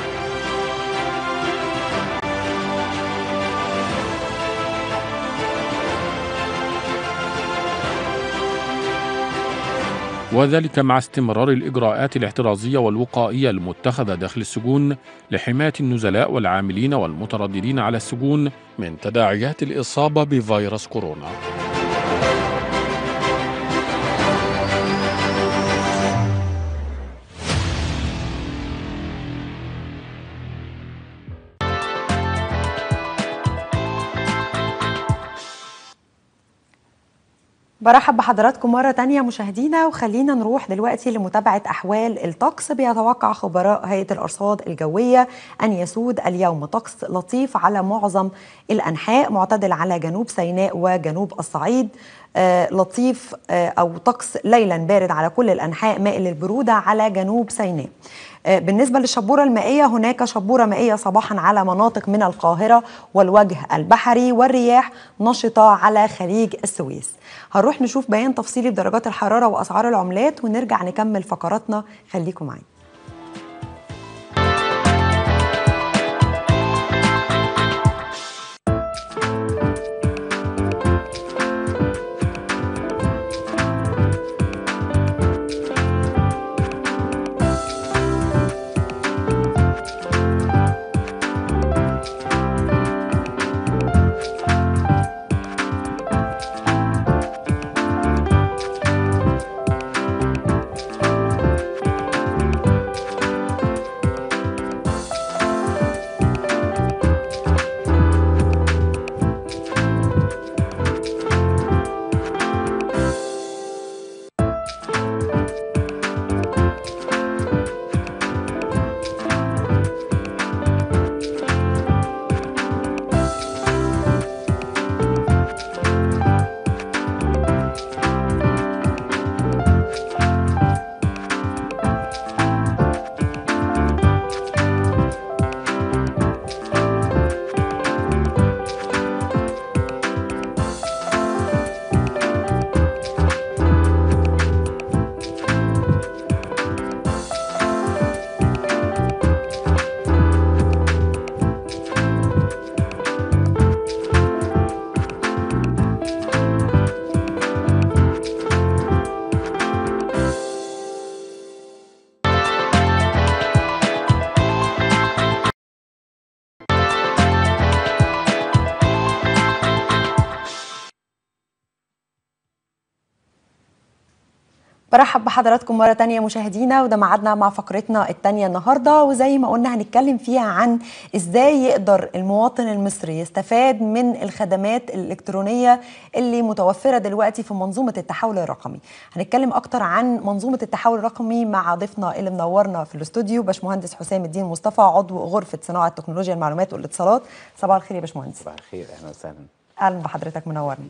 وذلك مع استمرار الإجراءات الاحترازية والوقائية المتخذة داخل السجون لحماية النزلاء والعاملين والمترددين على السجون من تداعيات الإصابة بفيروس كورونا. برحب بحضراتكم مرة تانية مشاهدينا وخلينا نروح دلوقتي لمتابعة أحوال الطقس بيتوقع خبراء هيئة الأرصاد الجوية أن يسود اليوم طقس لطيف على معظم الأنحاء معتدل على جنوب سيناء وجنوب الصعيد آه لطيف آه أو طقس ليلا بارد على كل الأنحاء مائل للبرودة على جنوب سيناء بالنسبة للشبورة المائية هناك شبورة مائية صباحا على مناطق من القاهرة والوجه البحري والرياح نشطة على خليج السويس هنروح نشوف بيان تفصيلي بدرجات الحرارة وأسعار العملات ونرجع نكمل فقراتنا خليكم معانا برحب بحضراتكم مرة تانية مشاهدينا وده ميعادنا مع فقرتنا التانية النهاردة وزي ما قلنا هنتكلم فيها عن ازاي يقدر المواطن المصري يستفاد من الخدمات الإلكترونية اللي متوفرة دلوقتي في منظومة التحول الرقمي هنتكلم أكتر عن منظومة التحول الرقمي مع ضيفنا اللي منورنا في الاستوديو باشمهندس حسام الدين مصطفى عضو غرفة صناعة تكنولوجيا المعلومات والاتصالات صباح الخير يا باشمهندس صباح الخير أهلا وسهلا أهلا بحضرتك منورني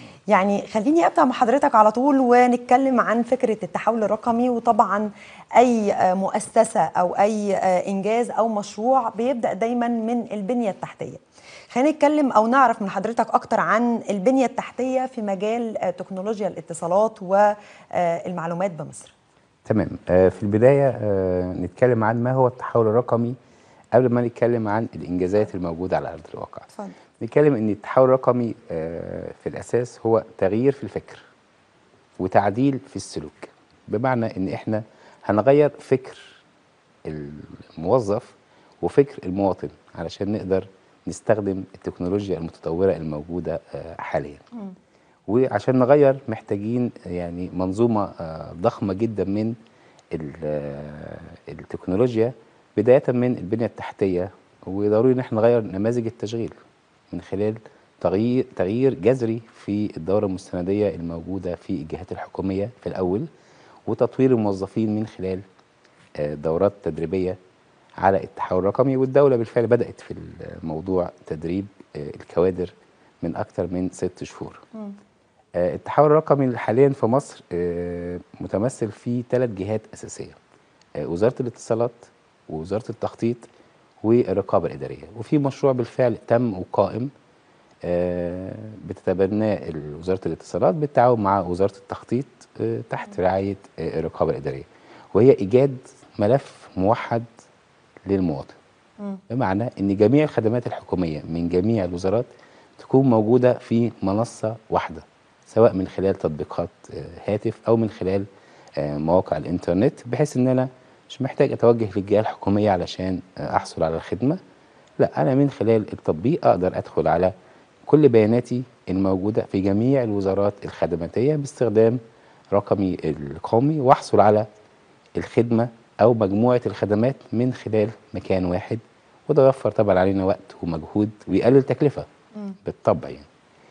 يعني خليني ابدا مع حضرتك على طول ونتكلم عن فكره التحول الرقمي وطبعا اي مؤسسه او اي انجاز او مشروع بيبدا دايما من البنيه التحتيه. خلينا نتكلم او نعرف من حضرتك اكتر عن البنيه التحتيه في مجال تكنولوجيا الاتصالات والمعلومات بمصر. تمام في البدايه نتكلم عن ما هو التحول الرقمي قبل ما نتكلم عن الانجازات الموجوده على ارض الواقع. اتفضل. نتكلم ان التحول الرقمي في الاساس هو تغيير في الفكر وتعديل في السلوك بمعنى ان احنا هنغير فكر الموظف وفكر المواطن علشان نقدر نستخدم التكنولوجيا المتطوره الموجوده حاليا مم. وعشان نغير محتاجين يعني منظومه ضخمه جدا من التكنولوجيا بدايه من البنيه التحتيه وضروري ان احنا نغير نماذج التشغيل من خلال تغيير تغيير جذري في الدوره المستنديه الموجوده في الجهات الحكوميه في الاول وتطوير الموظفين من خلال آه، دورات تدريبيه على التحول الرقمي والدوله بالفعل بدات في الموضوع تدريب آه، الكوادر من اكثر من ست شهور. آه، التحول الرقمي حاليا في مصر آه، متمثل في ثلاث جهات اساسيه آه، وزاره الاتصالات ووزاره التخطيط والرقابه الاداريه وفي مشروع بالفعل تم وقائم آه، بتتبناه وزاره الاتصالات بالتعاون مع وزاره التخطيط آه، تحت رعايه آه، الرقابه الاداريه وهي ايجاد ملف موحد للمواطن بمعنى ان جميع الخدمات الحكوميه من جميع الوزارات تكون موجوده في منصه واحده سواء من خلال تطبيقات آه، هاتف او من خلال آه، مواقع الانترنت بحيث ان انا مش محتاج اتوجه للجهه الحكوميه علشان آه، احصل على الخدمه لا انا من خلال التطبيق اقدر ادخل على كل بياناتي الموجوده في جميع الوزارات الخدماتيه باستخدام رقمي القومي واحصل على الخدمه او مجموعه الخدمات من خلال مكان واحد وده يوفر طبعا علينا وقت ومجهود ويقلل تكلفه بالطبع يعني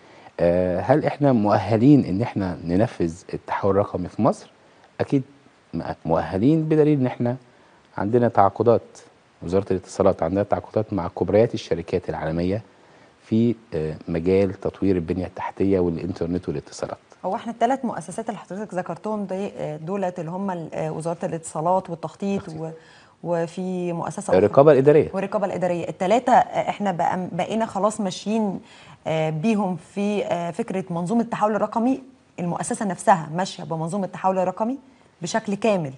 آه، هل احنا مؤهلين ان احنا ننفذ التحول الرقمي في مصر اكيد م- مؤهلين بدليل ان احنا عندنا تعاقدات وزاره الاتصالات عندها تعاقدات مع كبريات الشركات العالميه في آه، مجال تطوير البنيه التحتيه والانترنت والاتصالات هو احنا الثلاث مؤسسات اللي حضرتك ذكرتهم دي دولت اللي هم ال- آه، وزاره الاتصالات والتخطيط و وفي مؤسسه أخرى. الرقابه الاداريه والرقابه الاداريه الثلاثه احنا بقى بقينا خلاص ماشيين آه، بيهم في آه، فكره منظومه التحول الرقمي المؤسسه نفسها ماشيه بمنظومه التحول الرقمي بشكل كامل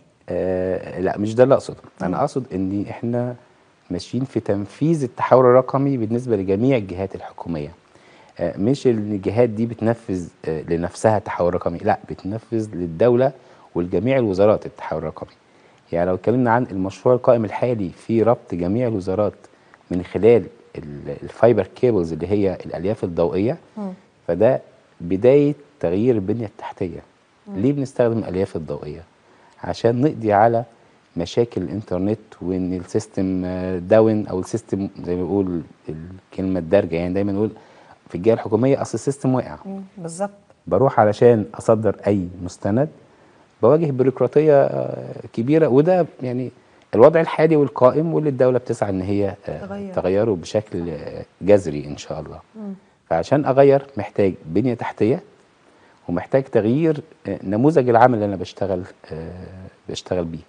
آه لا مش ده اللي اقصده انا اقصد ان احنا ماشيين في تنفيذ التحول الرقمي بالنسبه لجميع الجهات الحكوميه آه مش ان الجهات دي بتنفذ آه لنفسها تحول رقمي لا بتنفذ للدوله ولجميع الوزارات التحول الرقمي يعني لو اتكلمنا عن المشروع القائم الحالي في ربط جميع الوزارات من خلال ال- الفايبر كيبلز اللي هي الالياف الضوئيه فده بدايه تغيير البنيه التحتيه ليه بنستخدم الالياف الضوئيه عشان نقضي على مشاكل الانترنت وان السيستم آه، داون او السيستم زي ما بيقول الكلمه الدارجه يعني دايما نقول في الجهه الحكوميه اصل السيستم وقع مم، بالظبط بروح علشان اصدر اي مستند بواجه بيروقراطيه آه، كبيره وده يعني الوضع الحالي والقائم واللي الدوله بتسعى ان هي آه، تغير. تغيره بشكل آه، جذري ان شاء الله فعشان اغير محتاج بنيه تحتيه ومحتاج تغيير آه، نموذج العمل اللي انا بشتغل آه، بشتغل بيه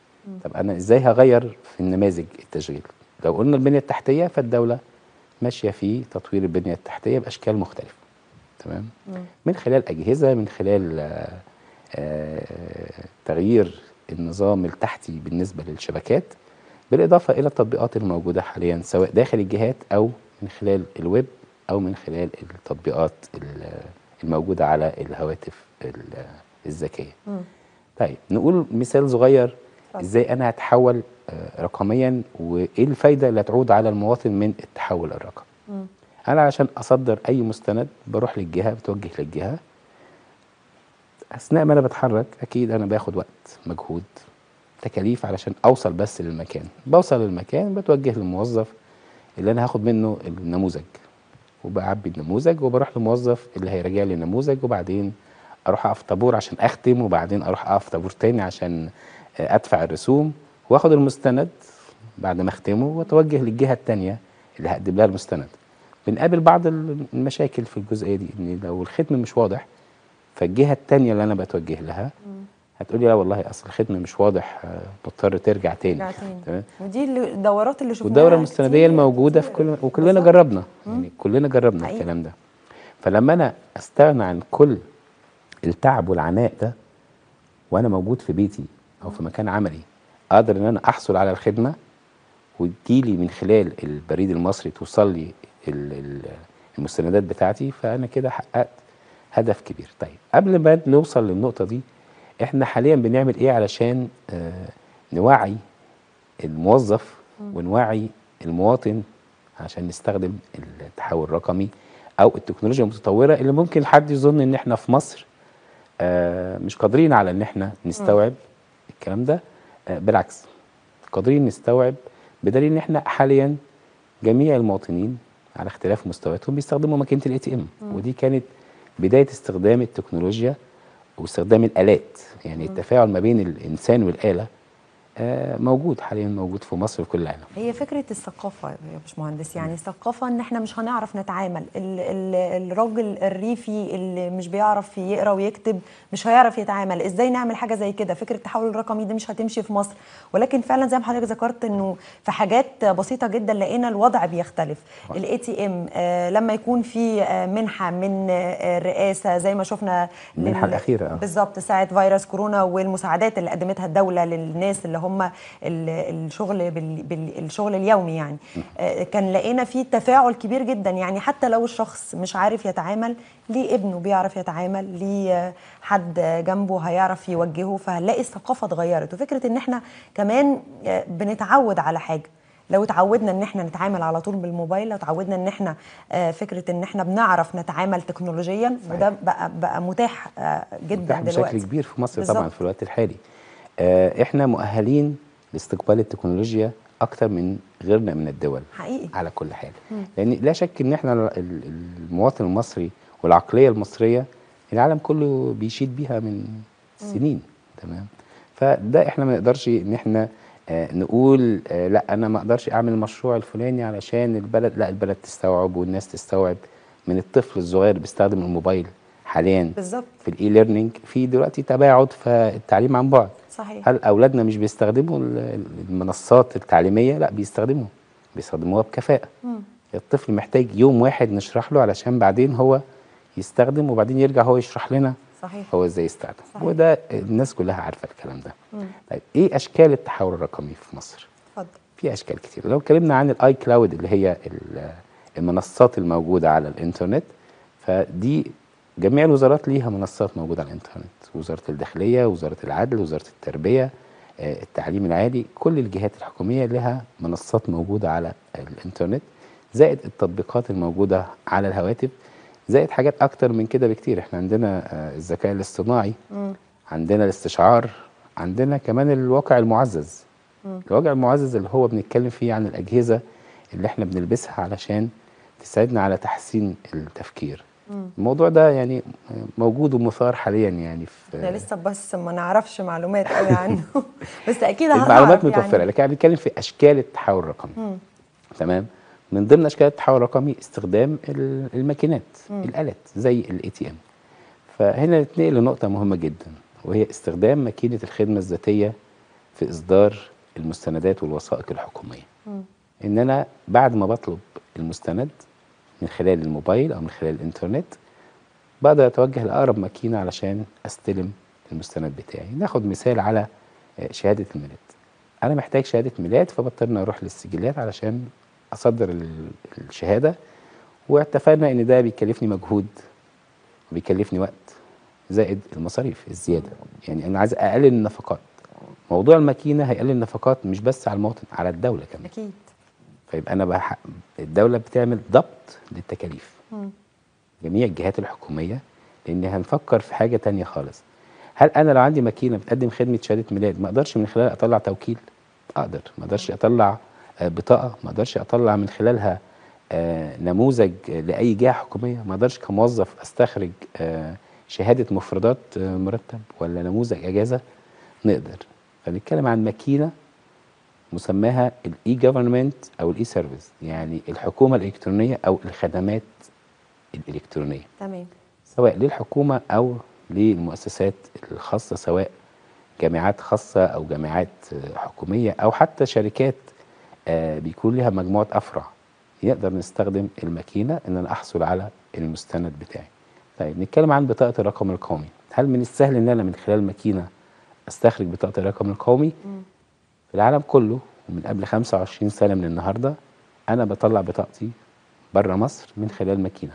طب انا ازاي هغير في النماذج التشغيل لو قلنا البنيه التحتيه فالدوله ماشيه في تطوير البنيه التحتيه باشكال مختلفه تمام من خلال اجهزه من خلال آه، آه، تغيير النظام التحتي بالنسبه للشبكات بالاضافه الى التطبيقات الموجوده حاليا سواء داخل الجهات او من خلال الويب او من خلال التطبيقات ال- الموجوده على الهواتف ال- الذكيه. طيب نقول مثال صغير ازاي انا هتحول آه، رقميا وايه الفايده اللي هتعود على المواطن من التحول الرقمي. انا عشان اصدر اي مستند بروح للجهه بتوجه للجهه اثناء ما انا بتحرك اكيد انا باخد وقت مجهود تكاليف علشان اوصل بس للمكان بوصل للمكان بتوجه للموظف اللي انا هاخد منه النموذج وبعبي النموذج وبروح للموظف اللي هيراجع لي النموذج وبعدين اروح اقف طابور عشان اختم وبعدين اروح اقف طابور تاني عشان آه، ادفع الرسوم واخد المستند بعد ما اختمه واتوجه للجهه التانيه اللي هقدم لها المستند بنقابل بعض المشاكل في الجزئيه دي ان لو الختم مش واضح فالجهه التانيه اللي انا بتوجه لها هتقولي لا والله اصل الختم مش واضح آه، مضطر ترجع تاني رجع تاني. تمام ودي اللي- الدورات اللي شفناها والدوره المستنديه كتير- الموجوده في كتير. كل وكلنا بالظبط. جربنا يعني كلنا جربنا حقيقي. الكلام ده فلما انا استغنى عن كل التعب والعناء ده وانا موجود في بيتي او في مكان عملي اقدر ان انا احصل على الخدمه وتجيلي من خلال البريد المصري توصل لي ال- ال- المستندات بتاعتي فانا كده حققت هدف كبير طيب قبل ما نوصل للنقطه دي احنا حاليا بنعمل ايه علشان آه نوعي الموظف ونوعي المواطن عشان نستخدم التحول الرقمي او التكنولوجيا المتطوره اللي ممكن حد يظن ان احنا في مصر آه مش قادرين على ان احنا نستوعب الكلام ده آه بالعكس قادرين نستوعب بدليل ان احنا حاليا جميع المواطنين على اختلاف مستوياتهم بيستخدموا ماكينه الاي تي ام ودي كانت بدايه استخدام التكنولوجيا واستخدام الالات يعني التفاعل ما بين الانسان والاله آه، موجود حاليا موجود في مصر وفي كل العالم هي فكره الثقافه يا باشمهندس يعني الثقافه ان احنا مش هنعرف نتعامل ال ال الراجل الريفي اللي مش بيعرف يقرا ويكتب مش هيعرف يتعامل ازاي نعمل حاجه زي كده فكره التحول الرقمي دي مش هتمشي في مصر ولكن فعلا زي ما حضرتك ذكرت انه في حاجات بسيطه جدا لقينا الوضع بيختلف الاي تي ام لما يكون في آه، منحه من آه، الرئاسه زي ما شفنا المنحة لل- الأخيرة، آه. بالظبط ساعه فيروس كورونا والمساعدات اللي قدمتها الدوله للناس اللي هم ال- الشغل بال- بال- الشغل اليومي يعني آه، كان لقينا فيه تفاعل كبير جدا يعني حتى لو الشخص مش عارف يتعامل ليه ابنه بيعرف يتعامل ليه آه، حد جنبه هيعرف يوجهه فهنلاقي الثقافه اتغيرت وفكره ان احنا كمان آه، بنتعود على حاجه لو اتعودنا ان احنا نتعامل على طول بالموبايل لو اتعودنا ان احنا آه، فكره ان احنا بنعرف نتعامل تكنولوجيا وده بقى بقى متاح آه، جدا متاح دلوقتي بشكل كبير في مصر بالظبط. طبعا في الوقت الحالي آه، احنا مؤهلين لاستقبال التكنولوجيا اكتر من غيرنا من الدول حقيقي على كل حال لان لا شك ان احنا ال- ال- المواطن المصري والعقليه المصريه العالم كله بيشيد بيها من سنين تمام فده احنا ما نقدرش ان احنا آه، نقول آه، لا انا ما اقدرش اعمل المشروع الفلاني علشان البلد لا البلد تستوعب والناس تستوعب من الطفل الصغير بيستخدم الموبايل حاليا بالظبط في الاي ليرنينج في دلوقتي تباعد فالتعليم عن بعد صحيح هل اولادنا مش بيستخدموا ال- المنصات التعليميه لا بيستخدموا بيستخدموها بكفاءه مم. الطفل محتاج يوم واحد نشرح له علشان بعدين هو يستخدم وبعدين يرجع هو يشرح لنا صحيح هو ازاي يستخدم صحيح. وده الناس كلها عارفه الكلام ده مم. طيب ايه اشكال التحول الرقمي في مصر اتفضل في اشكال كتير لو اتكلمنا عن الاي كلاود اللي هي ال- المنصات الموجوده على الانترنت فدي جميع الوزارات ليها منصات موجوده على الانترنت وزاره الداخليه وزاره العدل وزاره التربيه آه، التعليم العالي كل الجهات الحكوميه لها منصات موجوده على الانترنت زائد التطبيقات الموجوده على الهواتف زائد حاجات اكتر من كده بكتير احنا عندنا آه، الذكاء الاصطناعي مم. عندنا الاستشعار عندنا كمان الواقع المعزز مم. الواقع المعزز اللي هو بنتكلم فيه عن الأجهزة اللي احنا بنلبسها علشان تساعدنا على تحسين التفكير مم. الموضوع ده يعني موجود ومثار حاليا يعني احنا في لسه بس ما نعرفش معلومات قوي عنه بس اكيد هنعرف المعلومات يعني. متوفرة لكن احنا بنتكلم في أشكال التحول الرقمي مم. تمام من ضمن أشكال التحول الرقمي استخدام ال- الماكينات مم. الآلات زي الاي تي ام فهنا نتنقل لنقطة مهمة جدا وهي استخدام ماكينة الخدمة الذاتية في إصدار المستندات والوثائق الحكومية مم. ان انا بعد ما بطلب المستند من خلال الموبايل او من خلال الانترنت بقدر اتوجه لاقرب ماكينه علشان استلم المستند بتاعي ناخد مثال على آه، شهاده الميلاد انا محتاج شهاده ميلاد فبضطر إني اروح للسجلات علشان اصدر ال- الشهاده واتفقنا ان ده بيكلفني مجهود وبيكلفني وقت زائد المصاريف الزياده يعني انا عايز اقلل النفقات موضوع الماكينه هيقلل النفقات مش بس على المواطن على الدوله كمان اكيد فيبقى انا بح... الدوله بتعمل ضبط للتكاليف مم. جميع الجهات الحكوميه لان هنفكر في حاجه تانية خالص هل انا لو عندي ماكينه بتقدم خدمه شهاده ميلاد ما اقدرش من خلالها اطلع توكيل اقدر ما اقدرش اطلع آه، بطاقه ما اقدرش اطلع من خلالها آه، نموذج آه، لاي جهه حكوميه ما اقدرش كموظف استخرج آه، شهاده مفردات آه، مرتب ولا نموذج اجازه نقدر فنتكلم عن ماكينه مسماها الاي جفرمنت او الاي سيرفيس يعني الحكومه الالكترونيه او الخدمات الالكترونيه تمام سواء للحكومه او للمؤسسات الخاصه سواء جامعات خاصه او جامعات آه، حكوميه او حتى شركات آه، بيكون لها مجموعه افرع يقدر نستخدم الماكينه ان انا احصل على المستند بتاعي. طيب نتكلم عن بطاقه الرقم القومي، هل من السهل ان انا من خلال الماكينه استخرج بطاقه الرقم القومي؟ مم. في العالم كله ومن قبل 25 سنه من النهارده انا بطلع بطاقتي بره مصر من خلال ماكينه.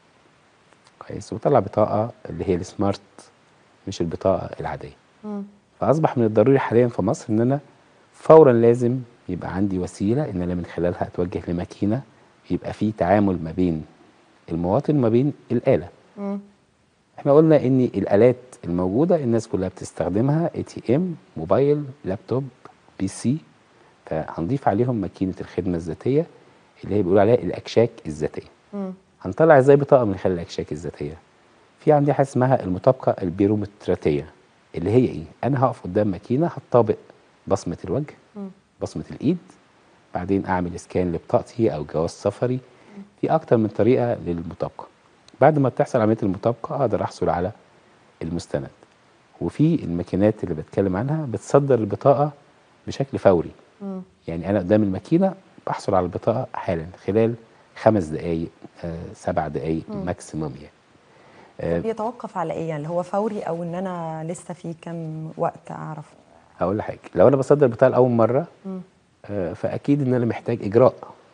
كويس وبطلع بطاقه اللي هي السمارت مش البطاقه العاديه. مم. فاصبح من الضروري حاليا في مصر ان انا فورا لازم يبقى عندي وسيله ان انا من خلالها اتوجه لماكينه يبقى في تعامل ما بين المواطن وما بين الاله. مم. احنا قلنا ان الالات الموجوده الناس كلها بتستخدمها اي تي ام موبايل لابتوب بي سي فهنضيف عليهم ماكينه الخدمه الذاتيه اللي هي بيقولوا عليها الاكشاك الذاتيه مم. هنطلع ازاي بطاقه من خلال الاكشاك الذاتيه في عندي حاجه اسمها المطابقه البيرومتراتيه اللي هي ايه انا هقف قدام ماكينه هتطابق بصمه الوجه مم. بصمه الايد بعدين اعمل اسكان لبطاقتي او جواز سفري في اكتر من طريقه للمطابقه بعد ما تحصل عمليه المطابقه اقدر احصل على المستند وفي الماكينات اللي بتكلم عنها بتصدر البطاقه بشكل فوري مم. يعني انا قدام الماكينه بحصل على البطاقه حالا خلال خمس دقائق آه سبع دقائق مم. ماكسيموم يعني آه بيتوقف على ايه يعني اللي هو فوري او ان انا لسه في كام وقت اعرف هقول لحضرتك لو انا بصدر بطاقه لاول مره مم. آه فاكيد ان انا محتاج اجراء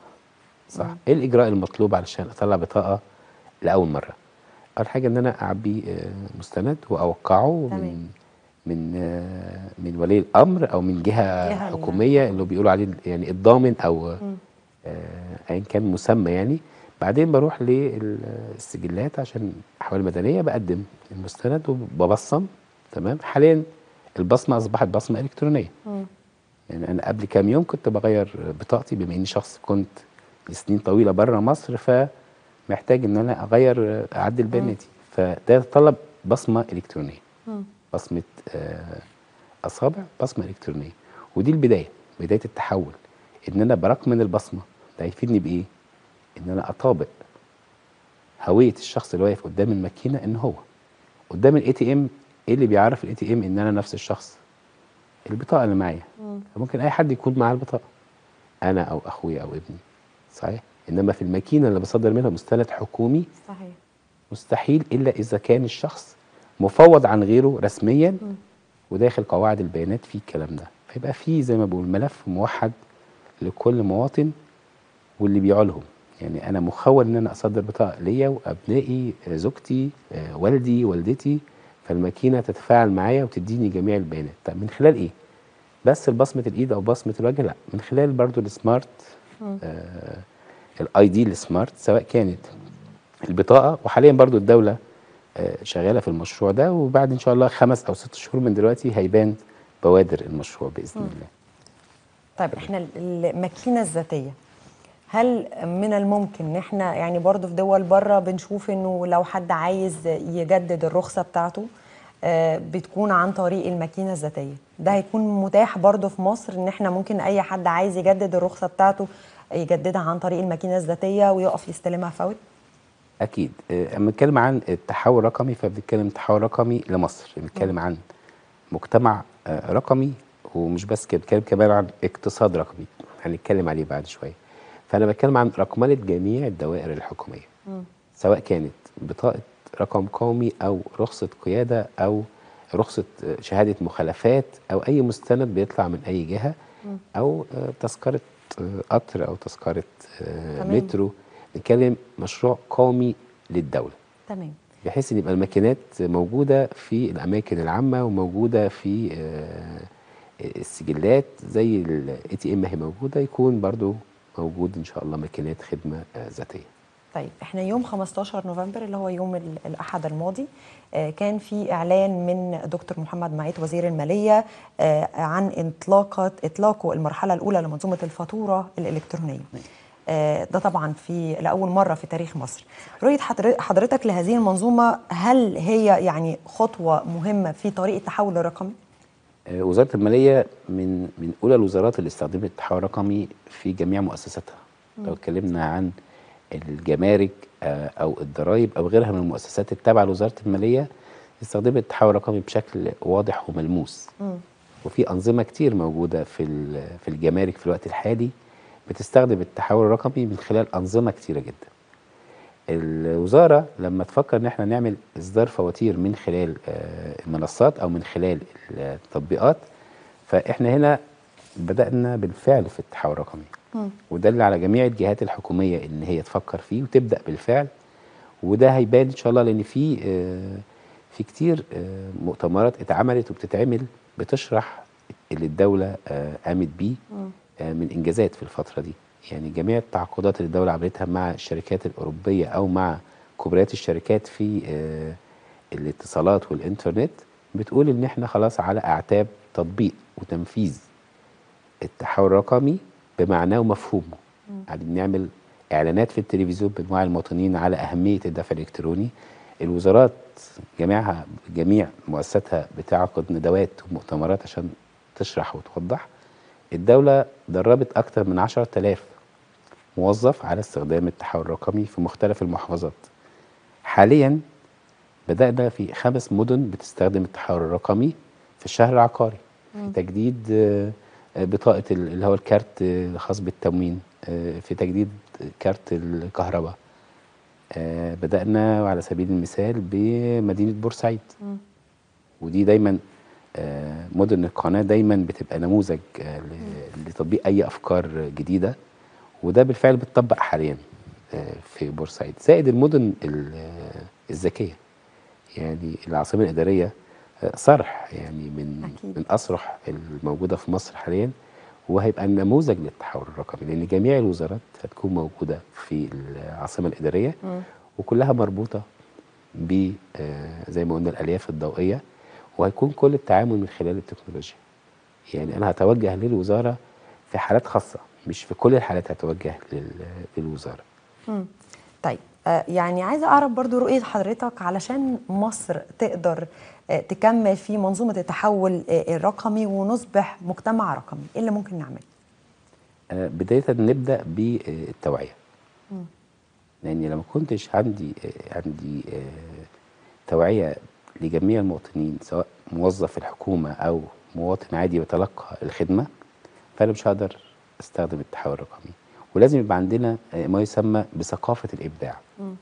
صح ايه الاجراء المطلوب علشان اطلع بطاقه لاول مره اول حاجه ان انا اعبي آه مستند واوقعه تمام. من من آه من ولي الامر او من جهه, جهة حكوميه اللي بيقولوا عليه يعني الضامن او مم. آه، ايا كان مسمى يعني بعدين بروح للسجلات عشان احوال مدنيه بقدم المستند وببصم تمام حاليا البصمه اصبحت بصمه الكترونيه مم. يعني انا قبل كام يوم كنت بغير بطاقتي بما اني شخص كنت لسنين طويله بره مصر فمحتاج ان انا اغير اعدل بياناتي فده يتطلب بصمه الكترونيه مم. بصمه آه، اصابع بصمه الكترونيه ودي البدايه بدايه التحول ان انا برقم من البصمه ده هيفيدني بايه ان انا اطابق هويه الشخص اللي واقف قدام الماكينه ان هو قدام الاي تي ام ايه اللي بيعرف الاي تي ام ان انا نفس الشخص البطاقه اللي معايا مم. فممكن اي حد يكون معاه البطاقه انا او اخويا او ابني صحيح انما في الماكينه اللي بصدر منها مستند حكومي صحيح مستحيل الا اذا كان الشخص مفوض عن غيره رسميا مم. وداخل قواعد البيانات في الكلام ده فيبقى في زي ما بقول ملف موحد لكل مواطن واللي بيعولهم يعني انا مخول ان انا اصدر بطاقه ليا وابنائي آه، زوجتي آه، والدي والدتي فالماكينه تتفاعل معايا وتديني جميع البيانات طب من خلال ايه بس بصمه الايد او بصمه الوجه لا من خلال برضو السمارت مم. آه الاي دي السمارت سواء كانت البطاقه وحاليا برضو الدوله آه شغاله في المشروع ده وبعد ان شاء الله خمس او ست شهور من دلوقتي هيبان بوادر المشروع باذن مم. الله طيب احنا ال- الماكينه الذاتيه هل من الممكن ان احنا يعني برضو في دول بره بنشوف انه لو حد عايز يجدد الرخصه بتاعته آه، بتكون عن طريق الماكينه الذاتيه ده هيكون متاح برضو في مصر ان احنا ممكن اي حد عايز يجدد الرخصه بتاعته يجددها عن طريق الماكينه الذاتيه ويقف يستلمها فوري اكيد آه، اما بنتكلم عن التحول الرقمي فبنتكلم تحول رقمي لمصر بنتكلم عن مجتمع آه، رقمي ومش بس كده بنتكلم كمان عن اقتصاد رقمي هنتكلم عليه بعد شويه فانا بتكلم عن رقمنه جميع الدوائر الحكوميه سواء كانت بطاقه رقم قومي او رخصه قياده او رخصه آه، شهاده مخالفات او اي مستند بيطلع من اي جهه او آه، تذكره آه، قطر او تذكره آه، تمام. مترو بنتكلم مشروع قومي للدوله تمام بحيث ان يبقى الماكينات موجوده في الاماكن العامه وموجوده في آه، السجلات زي الاي تي ام ما هي موجوده يكون برضو موجود ان شاء الله ماكينات خدمه آه، ذاتيه طيب احنا يوم 15 نوفمبر اللي هو يوم ال- الاحد الماضي آه، كان في اعلان من دكتور محمد معيط وزير الماليه آه، عن اطلاقه اطلاقه المرحله الاولى لمنظومه الفاتوره الالكترونيه آه، ده طبعا في لاول مره في تاريخ مصر رؤيه حضر- حضرتك لهذه المنظومه هل هي يعني خطوه مهمه في طريق التحول الرقمي آه، وزاره الماليه من من اولى الوزارات اللي استخدمت التحول الرقمي في جميع مؤسساتها لو اتكلمنا عن الجمارك آه، او الضرائب او غيرها من المؤسسات التابعه لوزاره الماليه استخدمت التحول الرقمي بشكل واضح وملموس مم. وفي انظمه كتير موجوده في ال- في الجمارك في الوقت الحالي بتستخدم التحول الرقمي من خلال انظمه كتيره جدا الوزاره لما تفكر ان احنا نعمل اصدار فواتير من خلال آه، المنصات او من خلال التطبيقات فاحنا هنا بدانا بالفعل في التحول الرقمي مم. وده اللي على جميع الجهات الحكوميه ان هي تفكر فيه وتبدا بالفعل وده هيبان ان شاء الله لان في آه، في كتير آه، مؤتمرات اتعملت وبتتعمل بتشرح اللي الدوله آه، قامت بيه مم. آه، من انجازات في الفتره دي يعني جميع التعاقدات اللي الدوله عملتها مع الشركات الاوروبيه او مع كبريات الشركات في آه، الاتصالات والانترنت بتقول ان احنا خلاص على اعتاب تطبيق وتنفيذ التحول الرقمي بمعناه ومفهومه يعني بنعمل اعلانات في التلفزيون بنوعي المواطنين على اهميه الدفع الالكتروني الوزارات جميعها جميع مؤسساتها بتعقد ندوات ومؤتمرات عشان تشرح وتوضح الدولة دربت أكثر من 10000 موظف على استخدام التحول الرقمي في مختلف المحافظات حاليا بدأنا في خمس مدن بتستخدم التحول الرقمي في الشهر العقاري في تجديد آه، آه، بطاقة ال- اللي هو الكارت آه، الخاص بالتموين آه، في تجديد كارت الكهرباء آه، بدأنا على سبيل المثال بمدينة بورسعيد ودي دايما آه، مدن القناة دايما بتبقى نموذج آه، ل- لتطبيق أي أفكار جديدة وده بالفعل بتطبق حاليا آه، في بورسعيد زائد المدن ال- آه، الذكية يعني العاصمة الإدارية آه، صرح يعني من أكيد. من أصرح الموجودة في مصر حاليا وهيبقى نموذج للتحول الرقمي لأن جميع الوزارات هتكون موجودة في العاصمة الإدارية وكلها مربوطة ب آه، زي ما قلنا الالياف الضوئيه وهيكون كل التعامل من خلال التكنولوجيا يعني انا هتوجه للوزاره في حالات خاصه مش في كل الحالات هتوجه لل- للوزاره مم. طيب آه، يعني عايزه اعرف برضو رؤيه حضرتك علشان مصر تقدر آه، تكمل في منظومه التحول آه، الرقمي ونصبح مجتمع رقمي ايه اللي ممكن نعمله آه، بدايه نبدا بالتوعيه لان لو ما كنتش عندي آه، عندي آه، توعيه لجميع المواطنين سواء موظف في الحكومه او مواطن عادي بيتلقى الخدمه فانا مش هقدر استخدم التحول الرقمي ولازم يبقى عندنا آه، ما يسمى بثقافه الابداع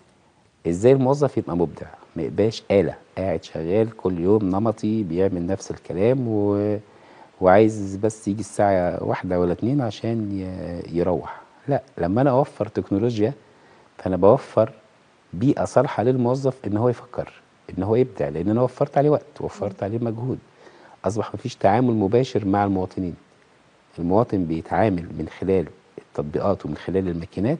ازاي الموظف يبقى مبدع ما يبقاش آلة قاعد شغال كل يوم نمطي بيعمل نفس الكلام و... وعايز بس يجي الساعة واحدة ولا اتنين عشان ي... يروح لا لما انا اوفر تكنولوجيا فانا بوفر بيئة صالحة للموظف ان هو يفكر ان هو يبدع لان انا وفرت عليه وقت وفرت عليه مجهود اصبح مفيش تعامل مباشر مع المواطنين المواطن بيتعامل من خلال التطبيقات ومن خلال الماكينات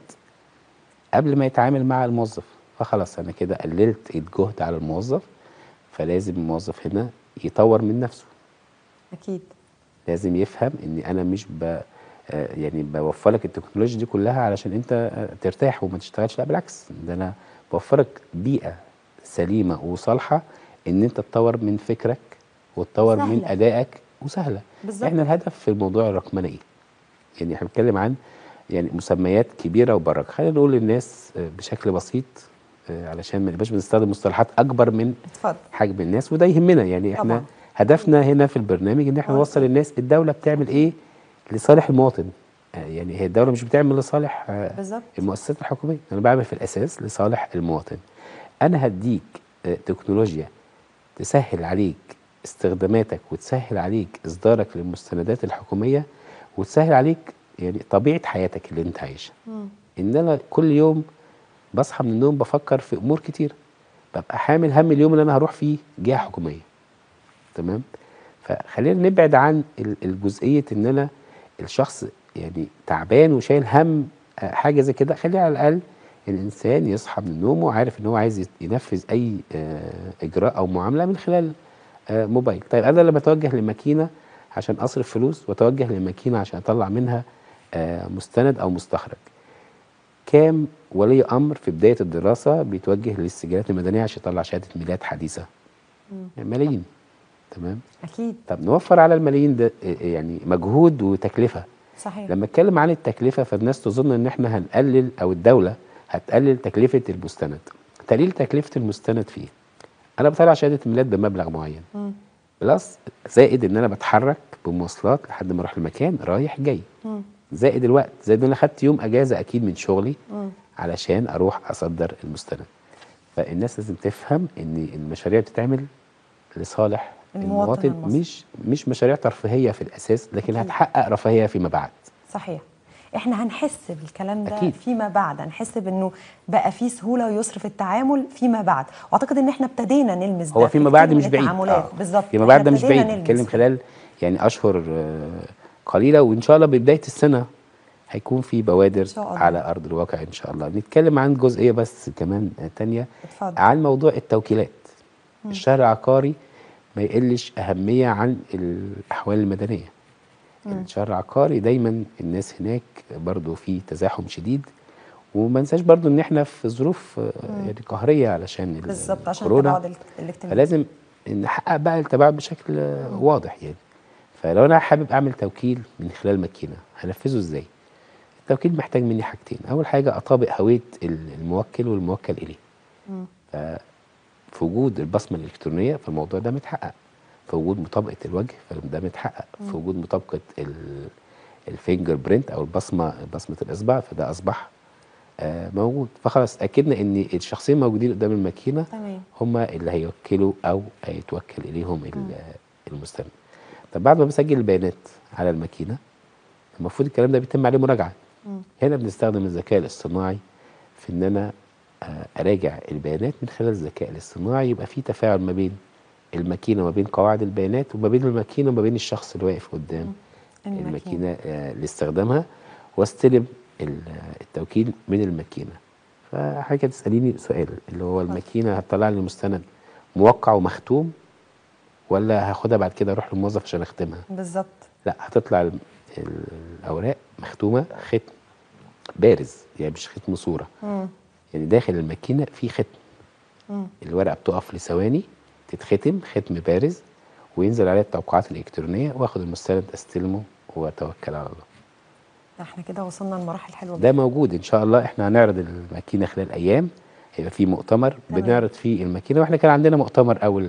قبل ما يتعامل مع الموظف فخلاص انا كده قللت الجهد على الموظف فلازم الموظف هنا يطور من نفسه اكيد لازم يفهم ان انا مش ب آه، يعني بوفر لك التكنولوجيا دي كلها علشان انت آه، ترتاح وما تشتغلش لا بالعكس ده انا بوفرك بيئه سليمه وصالحه ان انت تطور من فكرك وتطور من سهلة. ادائك وسهله بالظبط. احنا الهدف في الموضوع الرقمنه ايه يعني احنا بنتكلم عن يعني مسميات كبيره وبرك خلينا نقول للناس آه، بشكل بسيط آه، علشان ما نبقاش بنستخدم مصطلحات اكبر من اتفضل حجم الناس وده يهمنا يعني احنا طبعاً. هدفنا هنا في البرنامج ان احنا نوصل للناس الدوله بتعمل ايه لصالح المواطن آه، يعني هي الدوله مش بتعمل لصالح آه، بالظبط المؤسسات الحكوميه انا بعمل في الاساس لصالح المواطن انا هديك آه، تكنولوجيا تسهل عليك استخداماتك وتسهل عليك اصدارك للمستندات الحكوميه وتسهل عليك يعني طبيعه حياتك اللي انت عايشها ان انا كل يوم بصحى من النوم بفكر في امور كتير ببقى حامل هم اليوم اللي انا هروح فيه جهه حكوميه تمام فخلينا نبعد عن ال- الجزئيه ان انا الشخص يعني تعبان وشايل هم آه، حاجه زي كده خليه على الاقل الانسان يصحى من النوم وعارف ان هو عايز يت- ينفذ اي آه، اجراء او معامله من خلال آه، موبايل طيب انا لما اتوجه لماكينه عشان اصرف فلوس واتوجه لماكينه عشان اطلع منها آه، مستند او مستخرج كام ولي امر في بدايه الدراسه بيتوجه للسجلات المدنيه عشان يطلع شهاده ميلاد حديثه ملايين تمام اكيد طب نوفر على الملايين ده آه، يعني مجهود وتكلفه صحيح لما اتكلم عن التكلفه فالناس تظن ان احنا هنقلل او الدوله هتقلل تكلفه المستند تقليل تكلفه المستند فيه انا بطلع شهاده ميلاد بمبلغ معين مم. بلس زائد ان انا بتحرك بمواصلات لحد ما اروح المكان رايح جاي مم. زائد الوقت زائد ان انا خدت يوم اجازه اكيد من شغلي مم. علشان اروح اصدر المستند فالناس لازم تفهم ان المشاريع بتتعمل لصالح المواطن المواطن المصري. مش مش مشاريع ترفيهيه في الاساس لكن أكيد. هتحقق رفاهيه فيما بعد صحيح احنا هنحس بالكلام ده أكيد. فيما بعد هنحس بانه بقى في سهوله ويسر في التعامل فيما بعد واعتقد ان احنا ابتدينا نلمس ده هو في فيما كتير بعد من مش بعيد التعاملات آه. بالظبط فيما بعد إحنا ده مش ابتدينا بعيد نلمس. نتكلم خلال يعني اشهر آه، قليله وان شاء الله ببدايه السنه هيكون في بوادر شاء الله. على ارض الواقع ان شاء الله نتكلم عن جزئيه بس كمان آه، تانية اتفضل عن موضوع التوكيلات الشهر العقاري ما يقلش اهميه عن الاحوال المدنيه الشهر العقاري دايما الناس هناك برضو في تزاحم شديد وما ننساش برضو ان احنا في ظروف آه، يعني قهريه علشان ال- بالظبط عشان الكورونا التباعد الاجتماعي فلازم نحقق بقى التباعد بشكل آه، واضح يعني فلو انا حابب اعمل توكيل من خلال ماكينه هنفذه ازاي التوكيل محتاج مني حاجتين اول حاجه اطابق هويه ال- الموكل والموكل اليه مم. في وجود البصمه الالكترونيه فالموضوع ده متحقق في وجود مطابقه الوجه فده متحقق في وجود مطابقه ال- الفينجر برينت او البصمه بصمه الاصبع فده اصبح آه، موجود فخلاص اكدنا ان الشخصين موجودين قدام الماكينه تمام هما اللي هيوكلوا او هيتوكل اليهم ال- المستلم طب بعد ما بسجل البيانات على الماكينه المفروض الكلام ده بيتم عليه مراجعه مم. هنا بنستخدم الذكاء الاصطناعي في ان انا آه، اراجع البيانات من خلال الذكاء الاصطناعي يبقى في تفاعل ما بين الماكينه وما بين قواعد البيانات وما بين الماكينه وما بين الشخص اللي واقف قدام الماكينة. الماكينه آه، لاستخدامها واستلم ال- التوكيل من الماكينه فحضرتك تساليني سؤال اللي هو الماكينه هتطلع لي المستند موقع ومختوم ولا هاخدها بعد كده اروح للموظف عشان اختمها بالظبط لا هتطلع ال- الاوراق مختومه ختم بارز يعني مش ختم صوره مم. يعني داخل الماكينه في ختم مم. الورقه بتقف لثواني تتختم ختم بارز وينزل عليها التوقعات الالكترونيه واخد المستند استلمه واتوكل على الله احنا كده وصلنا لمراحل حلوه ده موجود ان شاء الله احنا هنعرض الماكينه خلال ايام هيبقى في مؤتمر تمام. بنعرض فيه الماكينه واحنا كان عندنا مؤتمر اول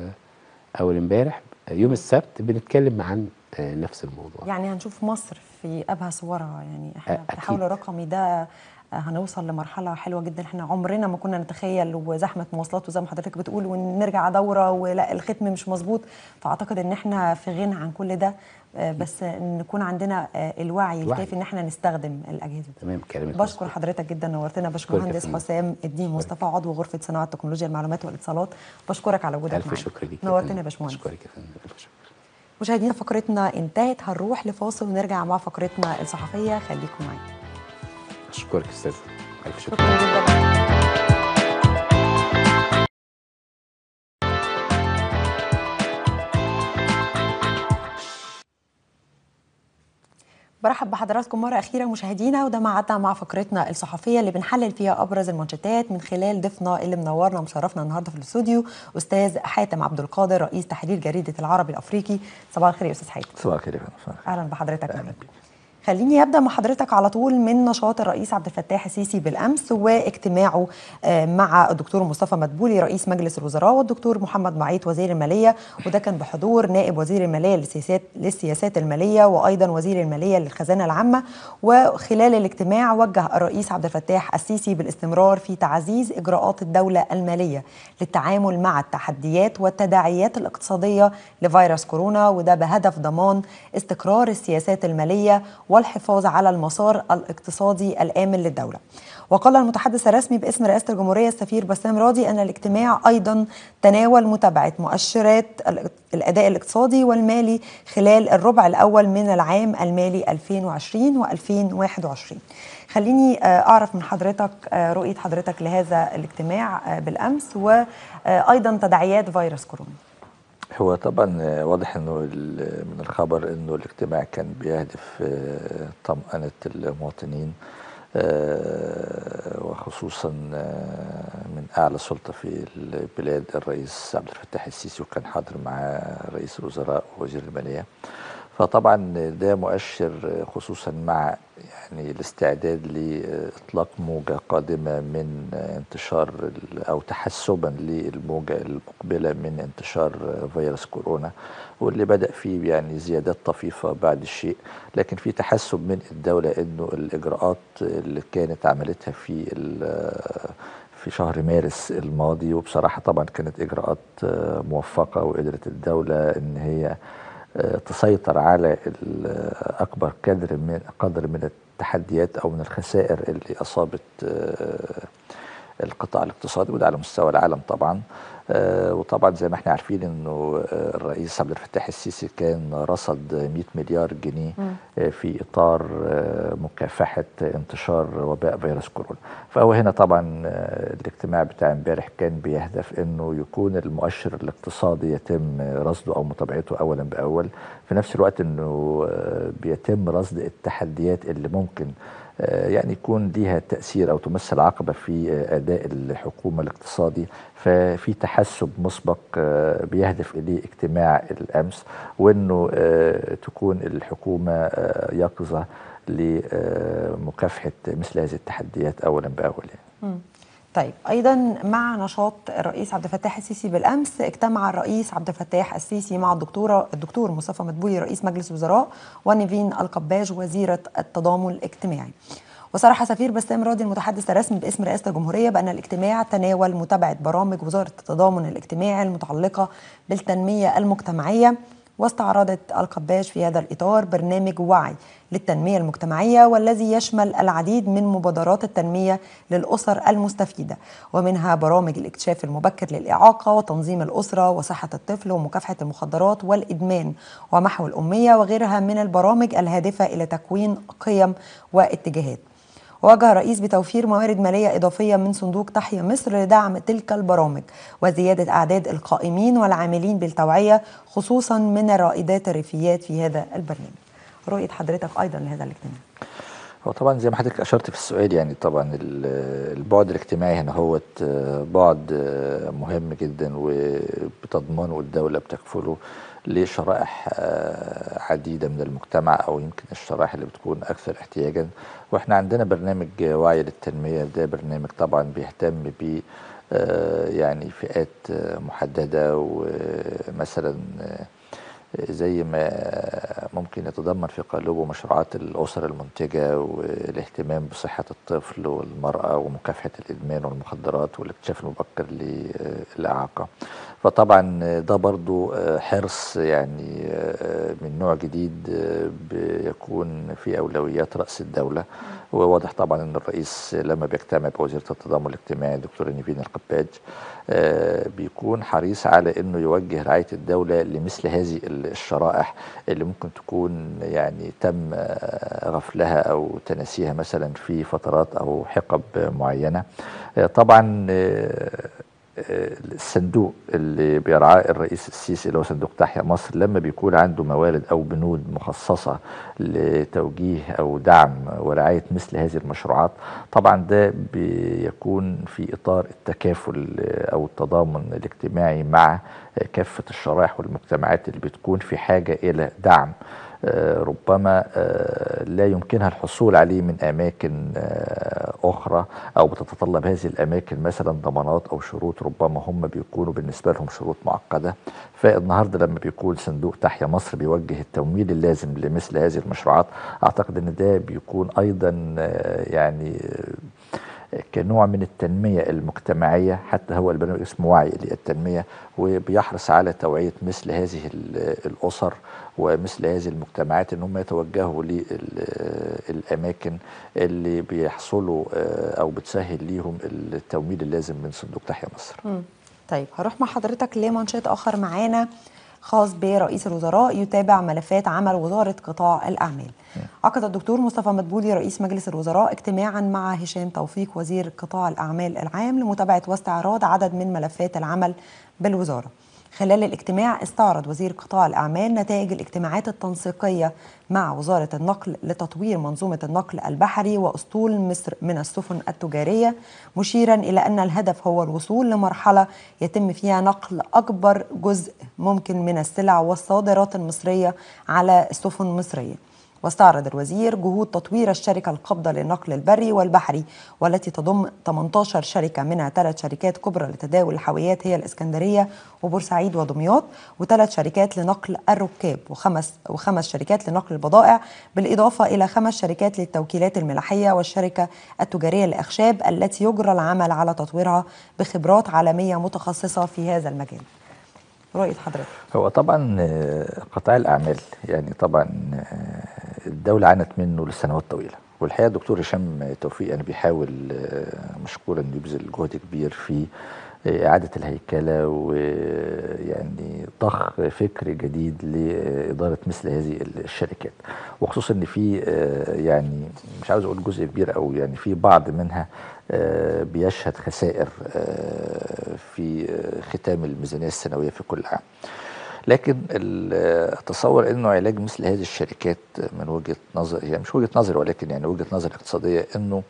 اول امبارح يوم السبت بنتكلم عن آه، نفس الموضوع يعني هنشوف مصر في ابهى صورها يعني احنا أكيد. التحول الرقمي ده آه، هنوصل لمرحله حلوه جدا احنا عمرنا ما كنا نتخيل وزحمه مواصلات وزي ما حضرتك بتقول ونرجع دوره ولا الختم مش مظبوط فاعتقد ان احنا في غنى عن كل ده آه، بس نكون عندنا آه، الوعي الوعي. الكافي ان احنا نستخدم الاجهزه دي تمام كلامك بشكر مظبوط. حضرتك جدا نورتنا أشكرك يا باشمهندس فندم. حسام الدين مصطفى عضو غرفه صناعه تكنولوجيا المعلومات والاتصالات بشكرك على وجودك الف معانا شكر ليك نورتنا يا باشمهندس اشكرك يا فندم الف شكر مشاهدينا فقرتنا انتهت هنروح لفاصل ونرجع مع فقرتنا الصحفيه خليكم معانا اشكرك يا استاذ الف شكر شكرا جدا برحب بحضراتكم مرة أخيرة مشاهدينا وده معادنا مع فقرتنا الصحفية اللي بنحلل فيها أبرز المانشيتات من خلال ضيفنا اللي منورنا ومشرفنا النهاردة في الاستوديو أستاذ حاتم عبد القادر رئيس تحرير جريدة العربي الأفريقي صباح الخير يا أستاذ حاتم صباح الخير يا فندم أهلا بحضرتك أهلا معانا. بيك. خليني ابدا مع حضرتك على طول من نشاط الرئيس عبد الفتاح السيسي بالامس واجتماعه آه، مع الدكتور مصطفى مدبولي رئيس مجلس الوزراء والدكتور محمد معيط وزير الماليه وده كان بحضور نائب وزير الماليه للسياسات للسياسات الماليه وايضا وزير الماليه للخزانه العامه وخلال الاجتماع وجه الرئيس عبد الفتاح السيسي بالاستمرار في تعزيز اجراءات الدوله الماليه للتعامل مع التحديات والتداعيات الاقتصاديه لفيروس كورونا وده بهدف ضمان استقرار السياسات الماليه والحفاظ على المسار الاقتصادي الامن للدوله. وقال المتحدث الرسمي باسم رئاسه الجمهوريه السفير بسام راضي ان الاجتماع ايضا تناول متابعه مؤشرات ال- الاداء الاقتصادي والمالي خلال الربع الاول من العام المالي 2020 و2021. خليني آه، اعرف من حضرتك آه، رؤيه حضرتك لهذا الاجتماع آه، بالامس وايضا تداعيات فيروس كورونا. هو طبعا آه، واضح انه ال- من الخبر انه الاجتماع كان بيهدف آه، طمأنة المواطنين آه، وخصوصا آه، من اعلى سلطة في البلاد الرئيس عبد الفتاح السيسي وكان حاضر معاه رئيس الوزراء ووزير المالية فطبعا ده مؤشر آه، خصوصا مع يعني الاستعداد لاطلاق موجه قادمه من آه، انتشار ال- او تحسبا للموجه المقبله من انتشار آه، فيروس كورونا واللي بدا فيه يعني زيادات طفيفه بعد الشيء لكن في تحسب من الدوله انه الاجراءات اللي كانت عملتها في ال- في شهر مارس الماضي وبصراحه طبعا كانت اجراءات آه، موفقه وقدرت الدوله ان هي آه، تسيطر على ال- اكبر قدر من قدر من التحديات او من الخسائر اللي اصابت آه، القطاع الاقتصادي وده على مستوى العالم طبعا آه، وطبعا زي ما احنا عارفين انه آه، الرئيس عبد الفتاح السيسي كان رصد 100 مليار جنيه آه، في اطار آه، مكافحه انتشار وباء فيروس كورونا فهو هنا طبعا آه، الاجتماع بتاع امبارح كان بيهدف انه يكون المؤشر الاقتصادي يتم رصده او متابعته اولا باول في نفس الوقت انه آه، بيتم رصد التحديات اللي ممكن آه، يعني يكون ليها تأثير أو تمثل عقبة في آه، أداء الحكومة الاقتصادي ففي تحسب مسبق آه، بيهدف إليه اجتماع الأمس وأنه آه، تكون الحكومة آه، يقظة لمكافحة مثل هذه التحديات أولا بأول يعني. مم. طيب ايضا مع نشاط الرئيس عبد الفتاح السيسي بالامس اجتمع الرئيس عبد الفتاح السيسي مع الدكتوره الدكتور مصطفى مدبولي رئيس مجلس الوزراء ونيفين القباج وزيره التضامن الاجتماعي وصرح سفير بسام راضي المتحدث الرسمي باسم رئاسه الجمهوريه بان الاجتماع تناول متابعه برامج وزاره التضامن الاجتماعي المتعلقه بالتنميه المجتمعيه واستعرضت القباج في هذا الإطار برنامج وعي للتنمية المجتمعية والذي يشمل العديد من مبادرات التنمية للأسر المستفيدة ومنها برامج الاكتشاف المبكر للإعاقة وتنظيم الأسرة وصحة الطفل ومكافحة المخدرات والإدمان ومحو الأمية وغيرها من البرامج الهادفة إلى تكوين قيم واتجاهات ووجه الرئيس بتوفير موارد مالية إضافية من صندوق تحيا مصر لدعم تلك البرامج وزيادة أعداد القائمين والعاملين بالتوعية خصوصا من الرائدات الريفيات في هذا البرنامج رؤية حضرتك أيضا لهذا الاجتماع هو طبعا زي ما حضرتك اشرت في السؤال يعني طبعا ال- البعد الاجتماعي هنا هو بعد آه، مهم جدا وبتضمنه الدوله بتكفله لشرائح آه، عديده من المجتمع او يمكن الشرائح اللي بتكون اكثر احتياجا واحنا عندنا برنامج وعي للتنميه ده برنامج طبعا بيهتم ب آه، يعني فئات آه، محدده ومثلا آه، زي ما ممكن يتضمن في قالبه مشروعات الأسر المنتجة والاهتمام بصحة الطفل والمرأة ومكافحة الإدمان والمخدرات والاكتشاف المبكر للإعاقة فطبعا ده برضو حرص يعني من نوع جديد بيكون في أولويات رأس الدولة وواضح طبعا أن الرئيس لما بيجتمع بوزيرة التضامن الاجتماعي دكتورة نيفين القباج آه، بيكون حريص على انه يوجه رعايه الدوله لمثل هذه الشرائح اللي ممكن تكون يعني تم آه، غفلها او تناسيها مثلا في فترات او حقب معينه آه، طبعا آه، آه، الصندوق اللي بيرعاه الرئيس السيسي اللي هو صندوق تحيا مصر لما بيكون عنده موارد او بنود مخصصه لتوجيه او دعم ورعايه مثل هذه المشروعات طبعا ده بيكون في اطار التكافل آه، او التضامن الاجتماعي مع آه، كافه الشرائح والمجتمعات اللي بتكون في حاجه الى دعم آه، ربما آه، لا يمكنها الحصول عليه من اماكن آه، اخرى او بتتطلب هذه الاماكن مثلا ضمانات او شروط ربما هم بيكونوا بالنسبه لهم شروط معقده فالنهارده لما بيكون صندوق تحيا مصر بيوجه التمويل اللازم لمثل هذه المشروعات اعتقد ان ده بيكون ايضا آه، يعني آه، كنوع من التنمية المجتمعية حتى هو البرنامج اسمه وعي للتنمية وبيحرص على توعية مثل هذه ال- الأسر ومثل هذه المجتمعات ان هم يتوجهوا للاماكن اللي بيحصلوا آه، او بتسهل ليهم التمويل اللازم من صندوق تحيا مصر. مم. طيب هروح مع حضرتك لمنشط آخر معانا خاص برئيس الوزراء يتابع ملفات عمل وزارة قطاع الأعمال عقد الدكتور مصطفى مدبولي رئيس مجلس الوزراء اجتماعا مع هشام توفيق وزير قطاع الأعمال العام لمتابعة واستعراض عدد من ملفات العمل بالوزارة خلال الاجتماع استعرض وزير قطاع الأعمال نتائج الاجتماعات التنسيقية مع وزارة النقل لتطوير منظومة النقل البحري وأسطول مصر من السفن التجارية مشيرا إلى أن الهدف هو الوصول لمرحلة يتم فيها نقل أكبر جزء ممكن من السلع والصادرات المصرية على السفن المصرية واستعرض الوزير جهود تطوير الشركة القابضة للنقل البري والبحري والتي تضم 18 شركة منها ثلاث شركات كبرى لتداول الحاويات هي الإسكندرية وبورسعيد ودمياط وثلاث شركات لنقل الركاب وخمس وخمس شركات لنقل البضائع بالإضافة إلى خمس شركات للتوكيلات الملاحية والشركة التجارية للأخشاب التي يجرى العمل على تطويرها بخبرات عالمية متخصصة في هذا المجال رؤية حضرتك هو طبعا آه، قطاع الاعمال يعني طبعا آه، الدوله عانت منه لسنوات طويله والحقيقه الدكتور هشام توفيق يعني بيحاول آه، مشكورا يبذل جهد كبير في آه، إعادة الهيكلة ويعني ضخ فكر جديد لإدارة مثل هذه الشركات وخصوصا إن في آه، يعني مش عاوز أقول جزء كبير أو يعني في بعض منها آه، بيشهد خسائر آه، في آه، ختام الميزانية السنوية في كل عام لكن ال- اتصور انه علاج مثل هذه الشركات من وجهه نظر يعني مش وجهه نظري ولكن يعني وجهه نظر اقتصاديه انه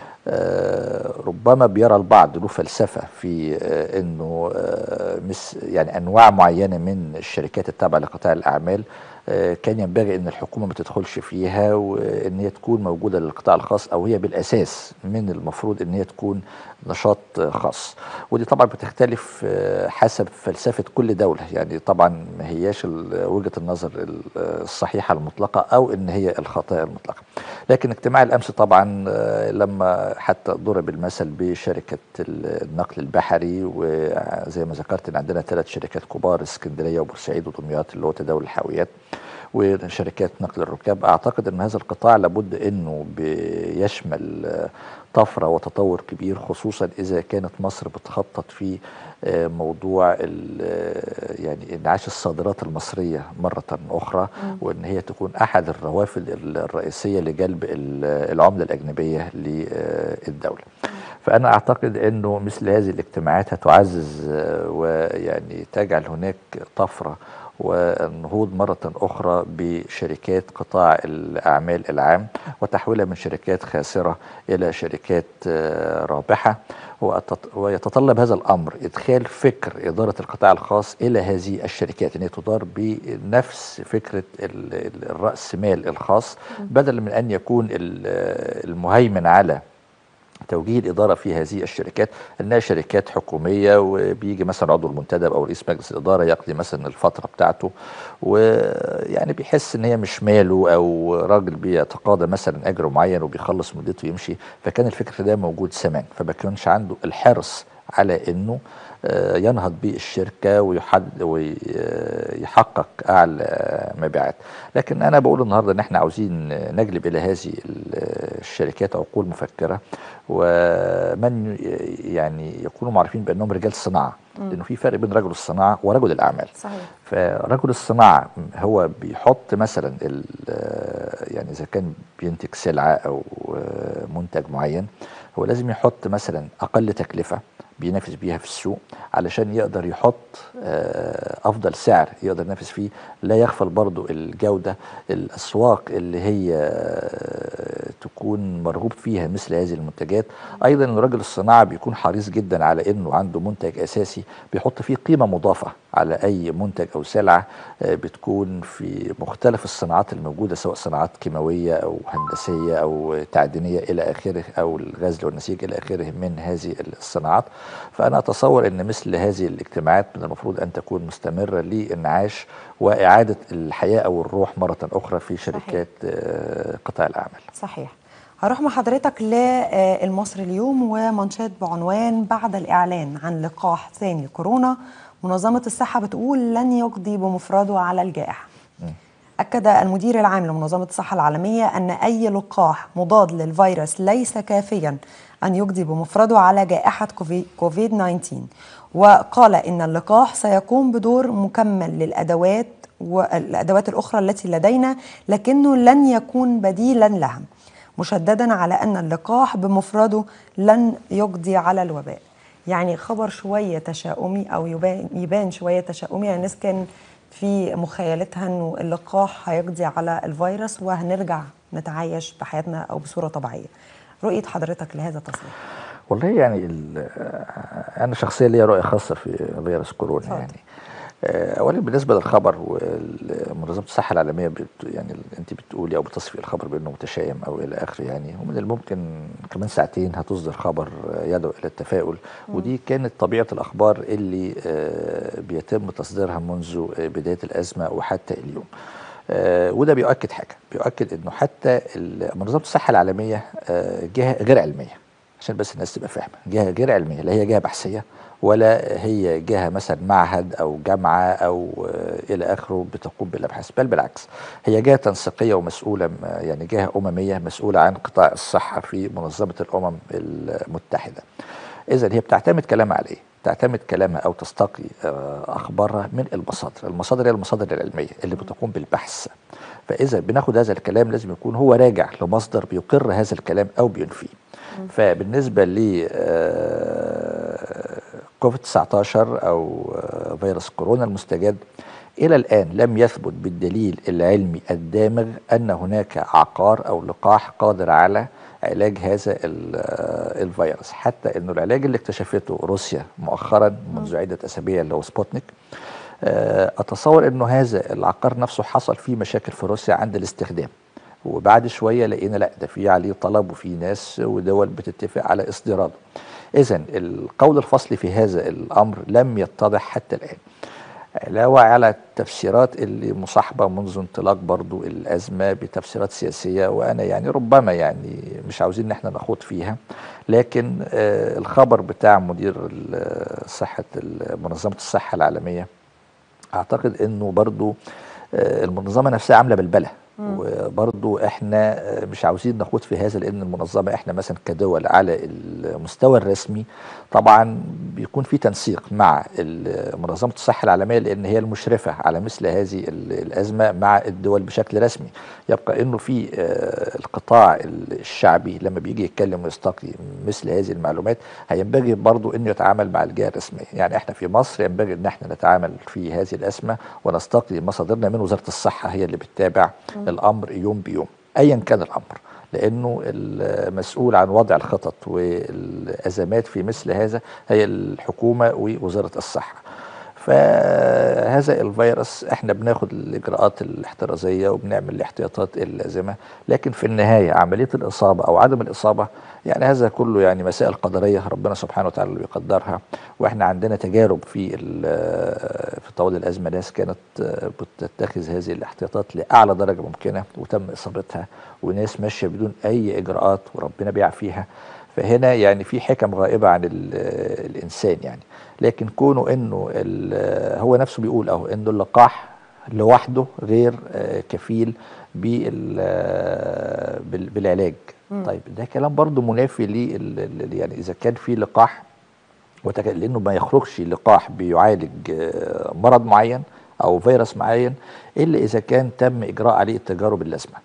آه، ربما بيرى البعض له فلسفه في آه، انه آه، مس يعني انواع معينه من الشركات التابعه لقطاع الاعمال آه، كان ينبغي ان الحكومه ما تدخلش فيها وان هي تكون موجوده للقطاع الخاص او هي بالاساس من المفروض ان هي تكون نشاط آه، خاص ودي طبعا بتختلف آه، حسب فلسفه كل دوله يعني طبعا ما هياش ال- وجهه النظر ال- الصحيحه المطلقه او ان هي الخطا المطلقه لكن اجتماع الامس طبعا آه، لما حتى ضرب المثل بشركه ال- النقل البحري وزي ما ذكرت ان عندنا ثلاث شركات كبار اسكندريه وبورسعيد ودمياط اللي هو تداول الحاويات وشركات نقل الركاب اعتقد ان هذا القطاع لابد انه بيشمل آه، طفره وتطور كبير خصوصا اذا كانت مصر بتخطط في آه، موضوع ال- آه، يعني انعاش الصادرات المصريه مره اخرى وان هي تكون احد الروافد ال- الرئيسيه لجلب ال- العمله الاجنبيه للدوله. فانا اعتقد انه مثل هذه الاجتماعات هتعزز آه، ويعني تجعل هناك طفره والنهوض مرة أخرى بشركات قطاع الأعمال العام وتحويلها من شركات خاسرة إلى شركات آه، رابحة وأتط- ويتطلب هذا الأمر إدخال فكر إدارة القطاع الخاص إلى هذه الشركات أن هي تدار بنفس فكرة ال- ال- الرأس مال الخاص بدلا من أن يكون ال- المهيمن على توجيه الإدارة في هذه الشركات أنها شركات حكومية وبيجي مثلا عضو المنتدب أو رئيس مجلس الإدارة يقضي مثلا الفترة بتاعته ويعني بيحس إن هي مش ماله أو راجل بيتقاضى مثلا أجر معين وبيخلص مدته ويمشي فكان الفكر ده موجود زمان فما كانش عنده الحرص على إنه آه، ينهض بالشركة ويحد ويحقق أعلى مبيعات لكن أنا بقول النهاردة إن إحنا عاوزين نجلب إلى هذه الشركات عقول مفكرة ومن يعني يكونوا معروفين بأنهم رجال صناعة لأنه في فرق بين رجل الصناعة ورجل الأعمال صحيح فرجل الصناعة هو بيحط مثلا ال- يعني إذا كان بينتج سلعة أو منتج معين هو لازم يحط مثلا أقل تكلفة بينافس بيها في السوق علشان يقدر يحط آه، أفضل سعر يقدر ينافس فيه لا يغفل برضو الجودة الأسواق اللي هي آه، تكون مرغوب فيها مثل هذه المنتجات أيضا رجل الصناعة بيكون حريص جدا على أنه عنده منتج أساسي بيحط فيه قيمة مضافة على أي منتج أو سلعة آه، بتكون في مختلف الصناعات الموجودة سواء صناعات كيماوية أو هندسية أو تعدينية إلى آخره أو الغزل والنسيج إلى آخره من هذه الصناعات فأنا أتصور أن مثل هذه الاجتماعات من المفروض أن تكون مستمرة لإنعاش وإعادة الحياة أو الروح مرة أخرى في شركات آه، قطاع الأعمال صحيح هروح مع حضرتك للمصري اليوم ومنشات بعنوان بعد الإعلان عن لقاح ثاني كورونا منظمة الصحة بتقول لن يقضي بمفرده على الجائحة أكد المدير العام لمنظمة الصحة العالمية أن أي لقاح مضاد للفيروس ليس كافيا أن يقضي بمفرده على جائحة كوفي- كوفيد 19 وقال إن اللقاح سيقوم بدور مكمل للأدوات والأدوات الأخرى التي لدينا لكنه لن يكون بديلا لها مشددا على أن اللقاح بمفرده لن يقضي على الوباء يعني خبر شوية تشاؤمي أو يبان, يبان شوية تشاؤمي يعني الناس كان في مخيلتها أنه اللقاح هيقضي على الفيروس وهنرجع نتعايش بحياتنا أو بصورة طبيعية رؤية حضرتك لهذا التصريح والله يعني ال- انا شخصيا ليا رؤيه خاصه في فيروس كورونا اتفضل. يعني آه، اولا بالنسبه للخبر ومنظمه الصحه العالميه بت يعني ال- انت بتقولي او بتصفي الخبر بانه متشائم او الى اخره يعني ومن الممكن كمان ساعتين هتصدر خبر آه، يدعو الى التفاؤل ودي كانت طبيعه الاخبار اللي آه، بيتم تصديرها منذ آه، بدايه الازمه وحتى اليوم آه، وده بيؤكد حاجه بيؤكد انه حتى ال- منظمه الصحه العالميه آه، جهه غير علميه عشان بس الناس تبقى فاهمه جهه غير علميه لا هي جهه بحثيه ولا هي جهه مثلا معهد او جامعه او آه، الى اخره بتقوم بالابحاث بل بالعكس هي جهه تنسيقيه ومسؤوله م- يعني جهه امميه مسؤوله عن قطاع الصحه في منظمه الامم المتحده اذا هي بتعتمد كلامها على ايه تعتمد كلامها او تستقي آه، اخبارها من المصادر المصادر هي المصادر العلميه اللي بتقوم بالبحث فاذا بناخد هذا الكلام لازم يكون هو راجع لمصدر بيقر هذا الكلام او بينفيه فبالنسبه ل آه، كوفيد 19 او آه، فيروس كورونا المستجد الى الان لم يثبت بالدليل العلمي الدامغ ان هناك عقار او لقاح قادر على علاج هذا ال- آه، الفيروس حتى انه العلاج اللي اكتشفته روسيا مؤخرا منذ عده اسابيع اللي هو سبوتنيك آه، اتصور انه هذا العقار نفسه حصل فيه مشاكل في روسيا عند الاستخدام وبعد شويه لقينا لا ده في عليه طلب وفي ناس ودول بتتفق على اصداراته اذا القول الفصلي في هذا الامر لم يتضح حتى الان علاوة على التفسيرات اللي مصاحبة منذ انطلاق برضو الأزمة بتفسيرات سياسية وأنا يعني ربما يعني مش عاوزين إن احنا نخوض فيها لكن آه الخبر بتاع مدير ال- صحة ال- منظمة الصحة العالمية أعتقد إنه برضو آه المنظمة نفسها عاملة بالبلة وبرضو احنا آه، مش عاوزين نخوض في هذا لان المنظمه احنا مثلا كدول على المستوى الرسمي طبعا بيكون في تنسيق مع ال- منظمه الصحه العالميه لان هي المشرفه على مثل هذه ال- الازمه مع الدول بشكل رسمي يبقى انه في آه، القطاع الشعبي لما بيجي يتكلم ويستقي مثل هذه المعلومات هينبغي برضو انه يتعامل مع الجهه الرسميه يعني احنا في مصر ينبغي ان احنا نتعامل في هذه الازمه ونستقي مصادرنا من وزاره الصحه هي اللي بتتابع الامر يوم بيوم ايا كان الامر لانه المسؤول عن وضع الخطط والازمات في مثل هذا هي الحكومه ووزاره الصحه فهذا الفيروس احنا بناخد الاجراءات الاحترازيه وبنعمل الاحتياطات اللازمه لكن في النهايه عمليه الاصابه او عدم الاصابه يعني هذا كله يعني مسائل قدريه ربنا سبحانه وتعالى اللي بيقدرها واحنا عندنا تجارب في ال- في طول الازمه ناس كانت بتتخذ هذه الاحتياطات لاعلى درجه ممكنه وتم اصابتها وناس ماشيه بدون اي اجراءات وربنا بيعافيها فهنا يعني في حكم غائبه عن ال- الانسان يعني لكن كونه انه ال- هو نفسه بيقول اهو انه اللقاح لوحده غير آه، كفيل بال- آه، بال- بالعلاج طيب ده كلام برضو منافي ليه ال- ال- يعني اذا كان في لقاح وتك- لانه ما يخرجش لقاح بيعالج آه، مرض معين او فيروس معين الا اذا كان تم اجراء عليه التجارب اللازمه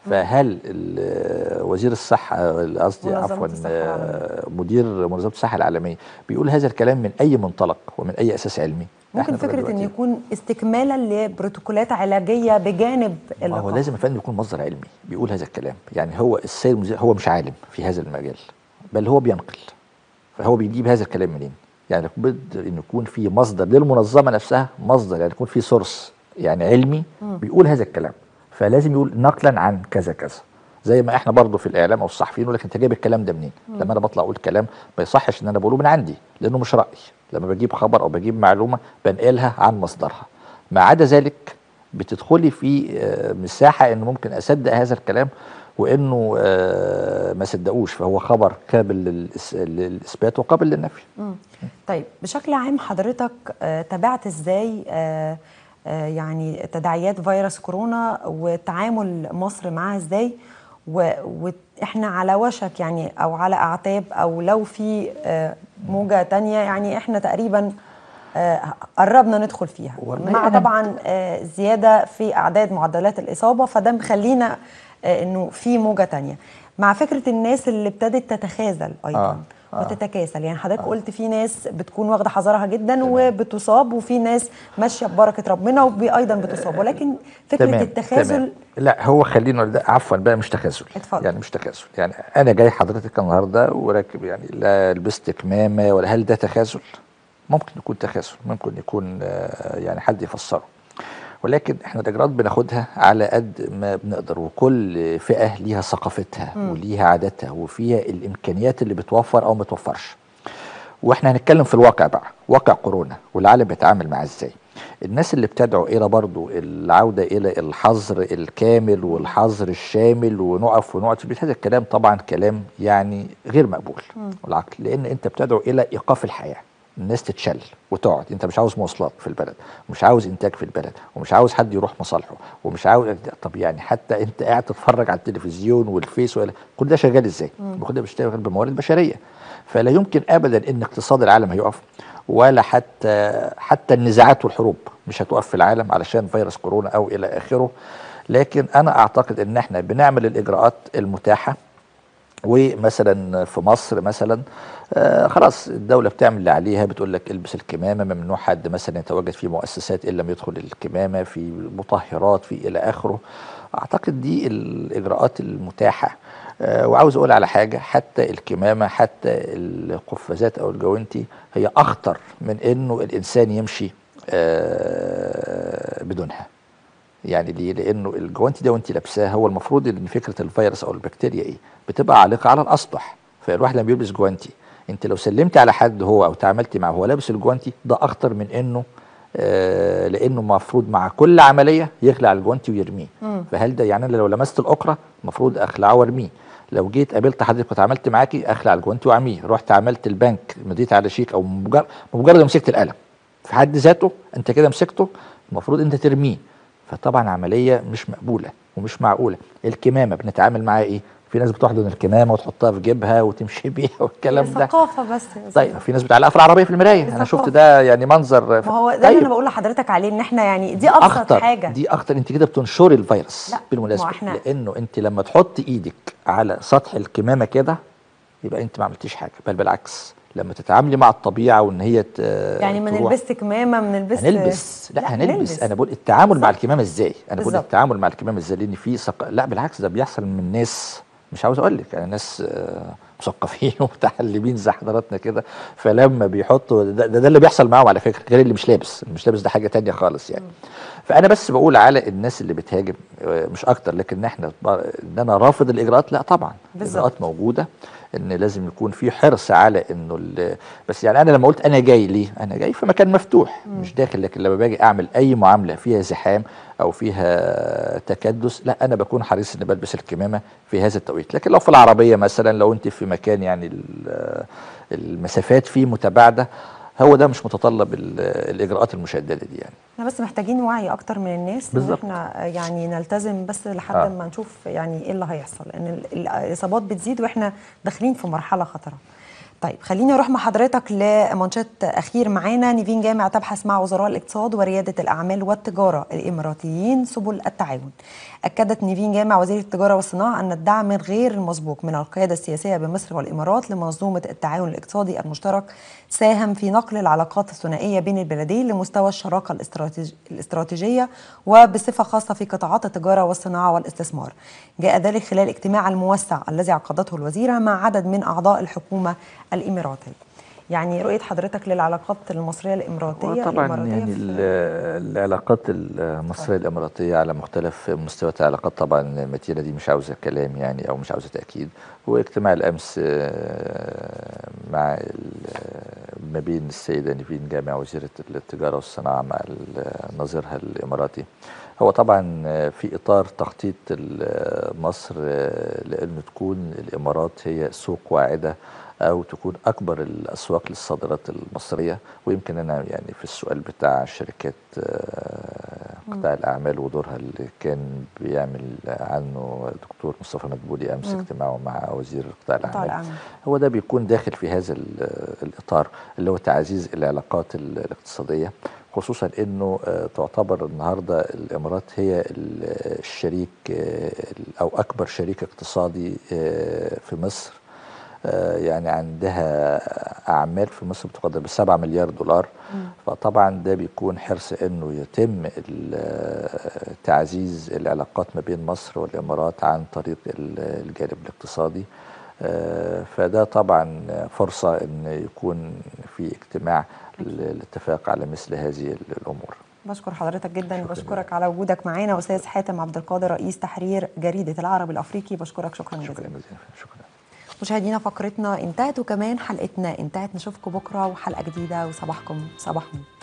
فهل ال- وزير الصحه قصدي منظمة عفوا الصحة آه، مدير منظمه الصحه العالميه بيقول هذا الكلام من اي منطلق ومن اي اساس علمي ممكن إحنا فكره ان دلوقتي- يكون استكمالا لبروتوكولات علاجيه بجانب ما هو اللقاح لازم يا فندم يكون مصدر علمي بيقول هذا الكلام يعني هو السيد المذيع هو مش عالم في هذا المجال بل هو بينقل فهو بيجيب هذا الكلام منين يعني لابد ان يكون في مصدر للمنظمه نفسها مصدر يعني يكون في سورس يعني علمي بيقول هذا الكلام فلازم يقول نقلا عن كذا كذا زي ما احنا برضه في الاعلام او الصحفيين يقول لك انت جايب الكلام ده منين؟ لما انا بطلع اقول كلام ما يصحش ان انا بقوله من عندي لانه مش رايي لما بجيب خبر او بجيب معلومه بنقلها عن مصدرها ما عدا ذلك بتدخلي في آه، مساحه ان ممكن اصدق هذا الكلام وانه آه، ما صدقوش فهو خبر قابل للإس- للاثبات وقابل للنفي مم. طيب بشكل عام حضرتك آه، تابعت ازاي آه، آه، يعني تداعيات فيروس كورونا وتعامل مصر معاها ازاي و- واحنا على وشك يعني او على اعتاب او لو في آه، موجة تانية يعني احنا تقريبا آه، قربنا ندخل فيها والله مع أنا- طبعا آه، زيادة في اعداد معدلات الاصابة فده مخلينا آه، انه في موجة تانية مع فكرة الناس اللي ابتدت تتخاذل ايضا آه، آه. وتتكاسل يعني حضرتك قلت في ناس بتكون واخده حذرها جدا وبتصاب وفي ناس ماشيه ببركه ربنا وايضا بتصاب ولكن فكره التخاذل لا هو خلينا ده عفوا بقى مش تخاذل اتفضل. يعني مش تخاذل يعني انا جاي حضرتك النهارده وراكب يعني لا لبست كمامه ولا هل ده تخاذل؟ ممكن يكون تخاذل ممكن يكون آه، يعني حد يفسره ولكن احنا الاجراءات بناخدها على قد ما بنقدر وكل فئه ليها ثقافتها وليها عاداتها وفيها الامكانيات اللي بتوفر او ما توفرش واحنا هنتكلم في الواقع بقى واقع كورونا والعالم بيتعامل معاه ازاي الناس اللي بتدعو الى برضو العوده الى الحظر الكامل والحظر الشامل ونقف ونقعد في البيت هذا الكلام طبعا كلام يعني غير مقبول العقل لان انت بتدعو الى ايقاف الحياه الناس تتشل وتقعد انت مش عاوز مواصلات في البلد ومش عاوز انتاج في البلد ومش عاوز حد يروح مصالحه ومش عاوز طب يعني حتى انت قاعد تتفرج على التلفزيون والفيس ولا كل ده شغال ازاي؟ كل ده بيشتغل بموارد بشريه فلا يمكن ابدا ان اقتصاد العالم هيقف ولا حتى حتى النزاعات والحروب مش هتقف في العالم علشان فيروس كورونا او الى اخره لكن انا اعتقد ان احنا بنعمل الاجراءات المتاحه ومثلا في مصر مثلا آه خلاص الدوله بتعمل اللي عليها بتقول لك البس الكمامه ممنوع حد مثلا يتواجد في مؤسسات ان لم يدخل الكمامه في مطهرات في الى اخره اعتقد دي الاجراءات المتاحه آه وعاوز اقول على حاجه حتى الكمامه حتى القفازات او الجوانتي هي اخطر من انه الانسان يمشي آه بدونها يعني ليه؟ لانه الجوانتي ده وانت لابساه هو المفروض ان فكره الفيروس او البكتيريا ايه؟ بتبقى عالقه على الاسطح فالواحد لما بيلبس جوانتي انت لو سلمت على حد هو او تعاملتي معه وهو لابس الجوانتي ده اخطر من انه آه لانه المفروض مع كل عمليه يخلع الجوانتي ويرميه فهل ده يعني انا لو لمست الاقره المفروض اخلعه وارميه لو جيت قابلت حضرتك وتعاملت معاكي اخلع الجوانتي واعميه رحت عملت البنك مديت على شيك او مجرد مجرد مسكت القلم في حد ذاته انت كده مسكته المفروض انت ترميه فطبعا عمليه مش مقبوله ومش معقوله الكمامه بنتعامل معاها ايه في ناس بتحضن الكمامه وتحطها في جيبها وتمشي بيها والكلام ده ثقافه بس طيب في ناس بتعلقها في العربيه في المرايه انا شفت ده يعني منظر ما هو ده اللي انا بقول لحضرتك عليه ان احنا يعني دي ابسط أخطر حاجه دي اخطر انت كده بتنشري الفيروس لا، بالمناسبه ما احنا- لانه انت لما تحط ايدك على سطح الكمامه كده يبقى انت ما عملتيش حاجه بل بالعكس لما تتعاملي مع الطبيعه وان هي ت- يعني ما تروح- نلبس كمامه ما نلبس هنلبس لا, هنلبس انا بقول التعامل مع الكمامه ازاي انا بقول بالظبط. التعامل مع الكمامه ازاي لان في سق... لا بالعكس ده بيحصل من ناس مش عاوز اقول لك يعني ناس آه، مثقفين ومتعلمين زي حضراتنا كده فلما بيحطوا ده, ده, ده اللي بيحصل معاهم على فكره غير اللي مش لابس اللي مش لابس ده حاجه تانية خالص يعني فانا بس بقول على الناس اللي بتهاجم آه، مش اكتر لكن احنا ان انا رافض الاجراءات لا طبعا بالظبط. الاجراءات موجوده ان لازم يكون في حرص على انه ال- بس يعني انا لما قلت انا جاي ليه انا جاي في مكان مفتوح مش داخل لكن لما باجي اعمل اي معامله فيها زحام او فيها تكدس لا انا بكون حريص اني بلبس الكمامه في هذا التوقيت لكن لو في العربيه مثلا لو انت في مكان يعني ال- المسافات فيه متباعده هو ده مش متطلب ال- الاجراءات المشدده دي يعني احنا بس محتاجين وعي اكتر من الناس ان بالظبط. احنا يعني نلتزم بس لحد آه. ما نشوف يعني ايه اللي هيحصل لان ال- الاصابات بتزيد واحنا داخلين في مرحله خطره طيب خليني اروح مع حضرتك لمانشات اخير معانا نيفين جامع تبحث مع وزراء الاقتصاد ورياده الاعمال والتجاره الاماراتيين سبل التعاون اكدت نيفين جامع وزير التجاره والصناعه ان الدعم الغير المسبوق من القياده السياسيه بمصر والامارات لمنظومه التعاون الاقتصادي المشترك ساهم في نقل العلاقات الثنائيه بين البلدين لمستوى الشراكه الاستراتيج- الاستراتيجيه وبصفه خاصه في قطاعات التجاره والصناعه والاستثمار. جاء ذلك خلال اجتماع الموسع الذي عقدته الوزيره مع عدد من اعضاء الحكومه الاماراتيه. يعني رؤيه حضرتك للعلاقات المصريه الاماراتيه طبعا الاماراتيه يعني في- ال- العلاقات المصريه الاماراتيه على مختلف مستويات العلاقات طبعا المتينه دي مش عاوزه كلام يعني او مش عاوزه تاكيد واجتماع الامس آه، مع ال- ما بين السيده نيفين جامع وزيره التجاره والصناعه مع ال- نظيرها الاماراتي هو طبعا في اطار تخطيط ال- مصر آه، لانه تكون الامارات هي سوق واعده او تكون اكبر الاسواق للصادرات المصريه ويمكن انا يعني في السؤال بتاع شركات آه، قطاع الاعمال ودورها اللي كان بيعمل عنه الدكتور مصطفى مدبولي امس مم. اجتماعه مع وزير قطاع قطاع الاعمال الأعمال. هو ده بيكون داخل في هذا ال- الاطار اللي هو تعزيز العلاقات ال- الاقتصاديه خصوصا انه آه، تعتبر النهارده الامارات هي ال- الشريك آه، ال- او اكبر شريك اقتصادي آه، في مصر آه، يعني عندها اعمال في مصر بتقدر بسبعة مليار دولار فطبعا ده بيكون حرص انه يتم ال- تعزيز العلاقات ما بين مصر والامارات عن طريق ال- الجانب الاقتصادي آه، فده طبعا فرصه ان يكون في اجتماع للاتفاق على مثل هذه الامور بشكر حضرتك جدا بشكرك على وجودك معانا استاذ حاتم عبد القادر رئيس تحرير جريده العرب الافريقي بشكرك شكرا جزيلا شكرا مشاهدينا فقرتنا انتهت وكمان حلقتنا انتهت نشوفكم بكره وحلقه جديده وصباحكم صباح نور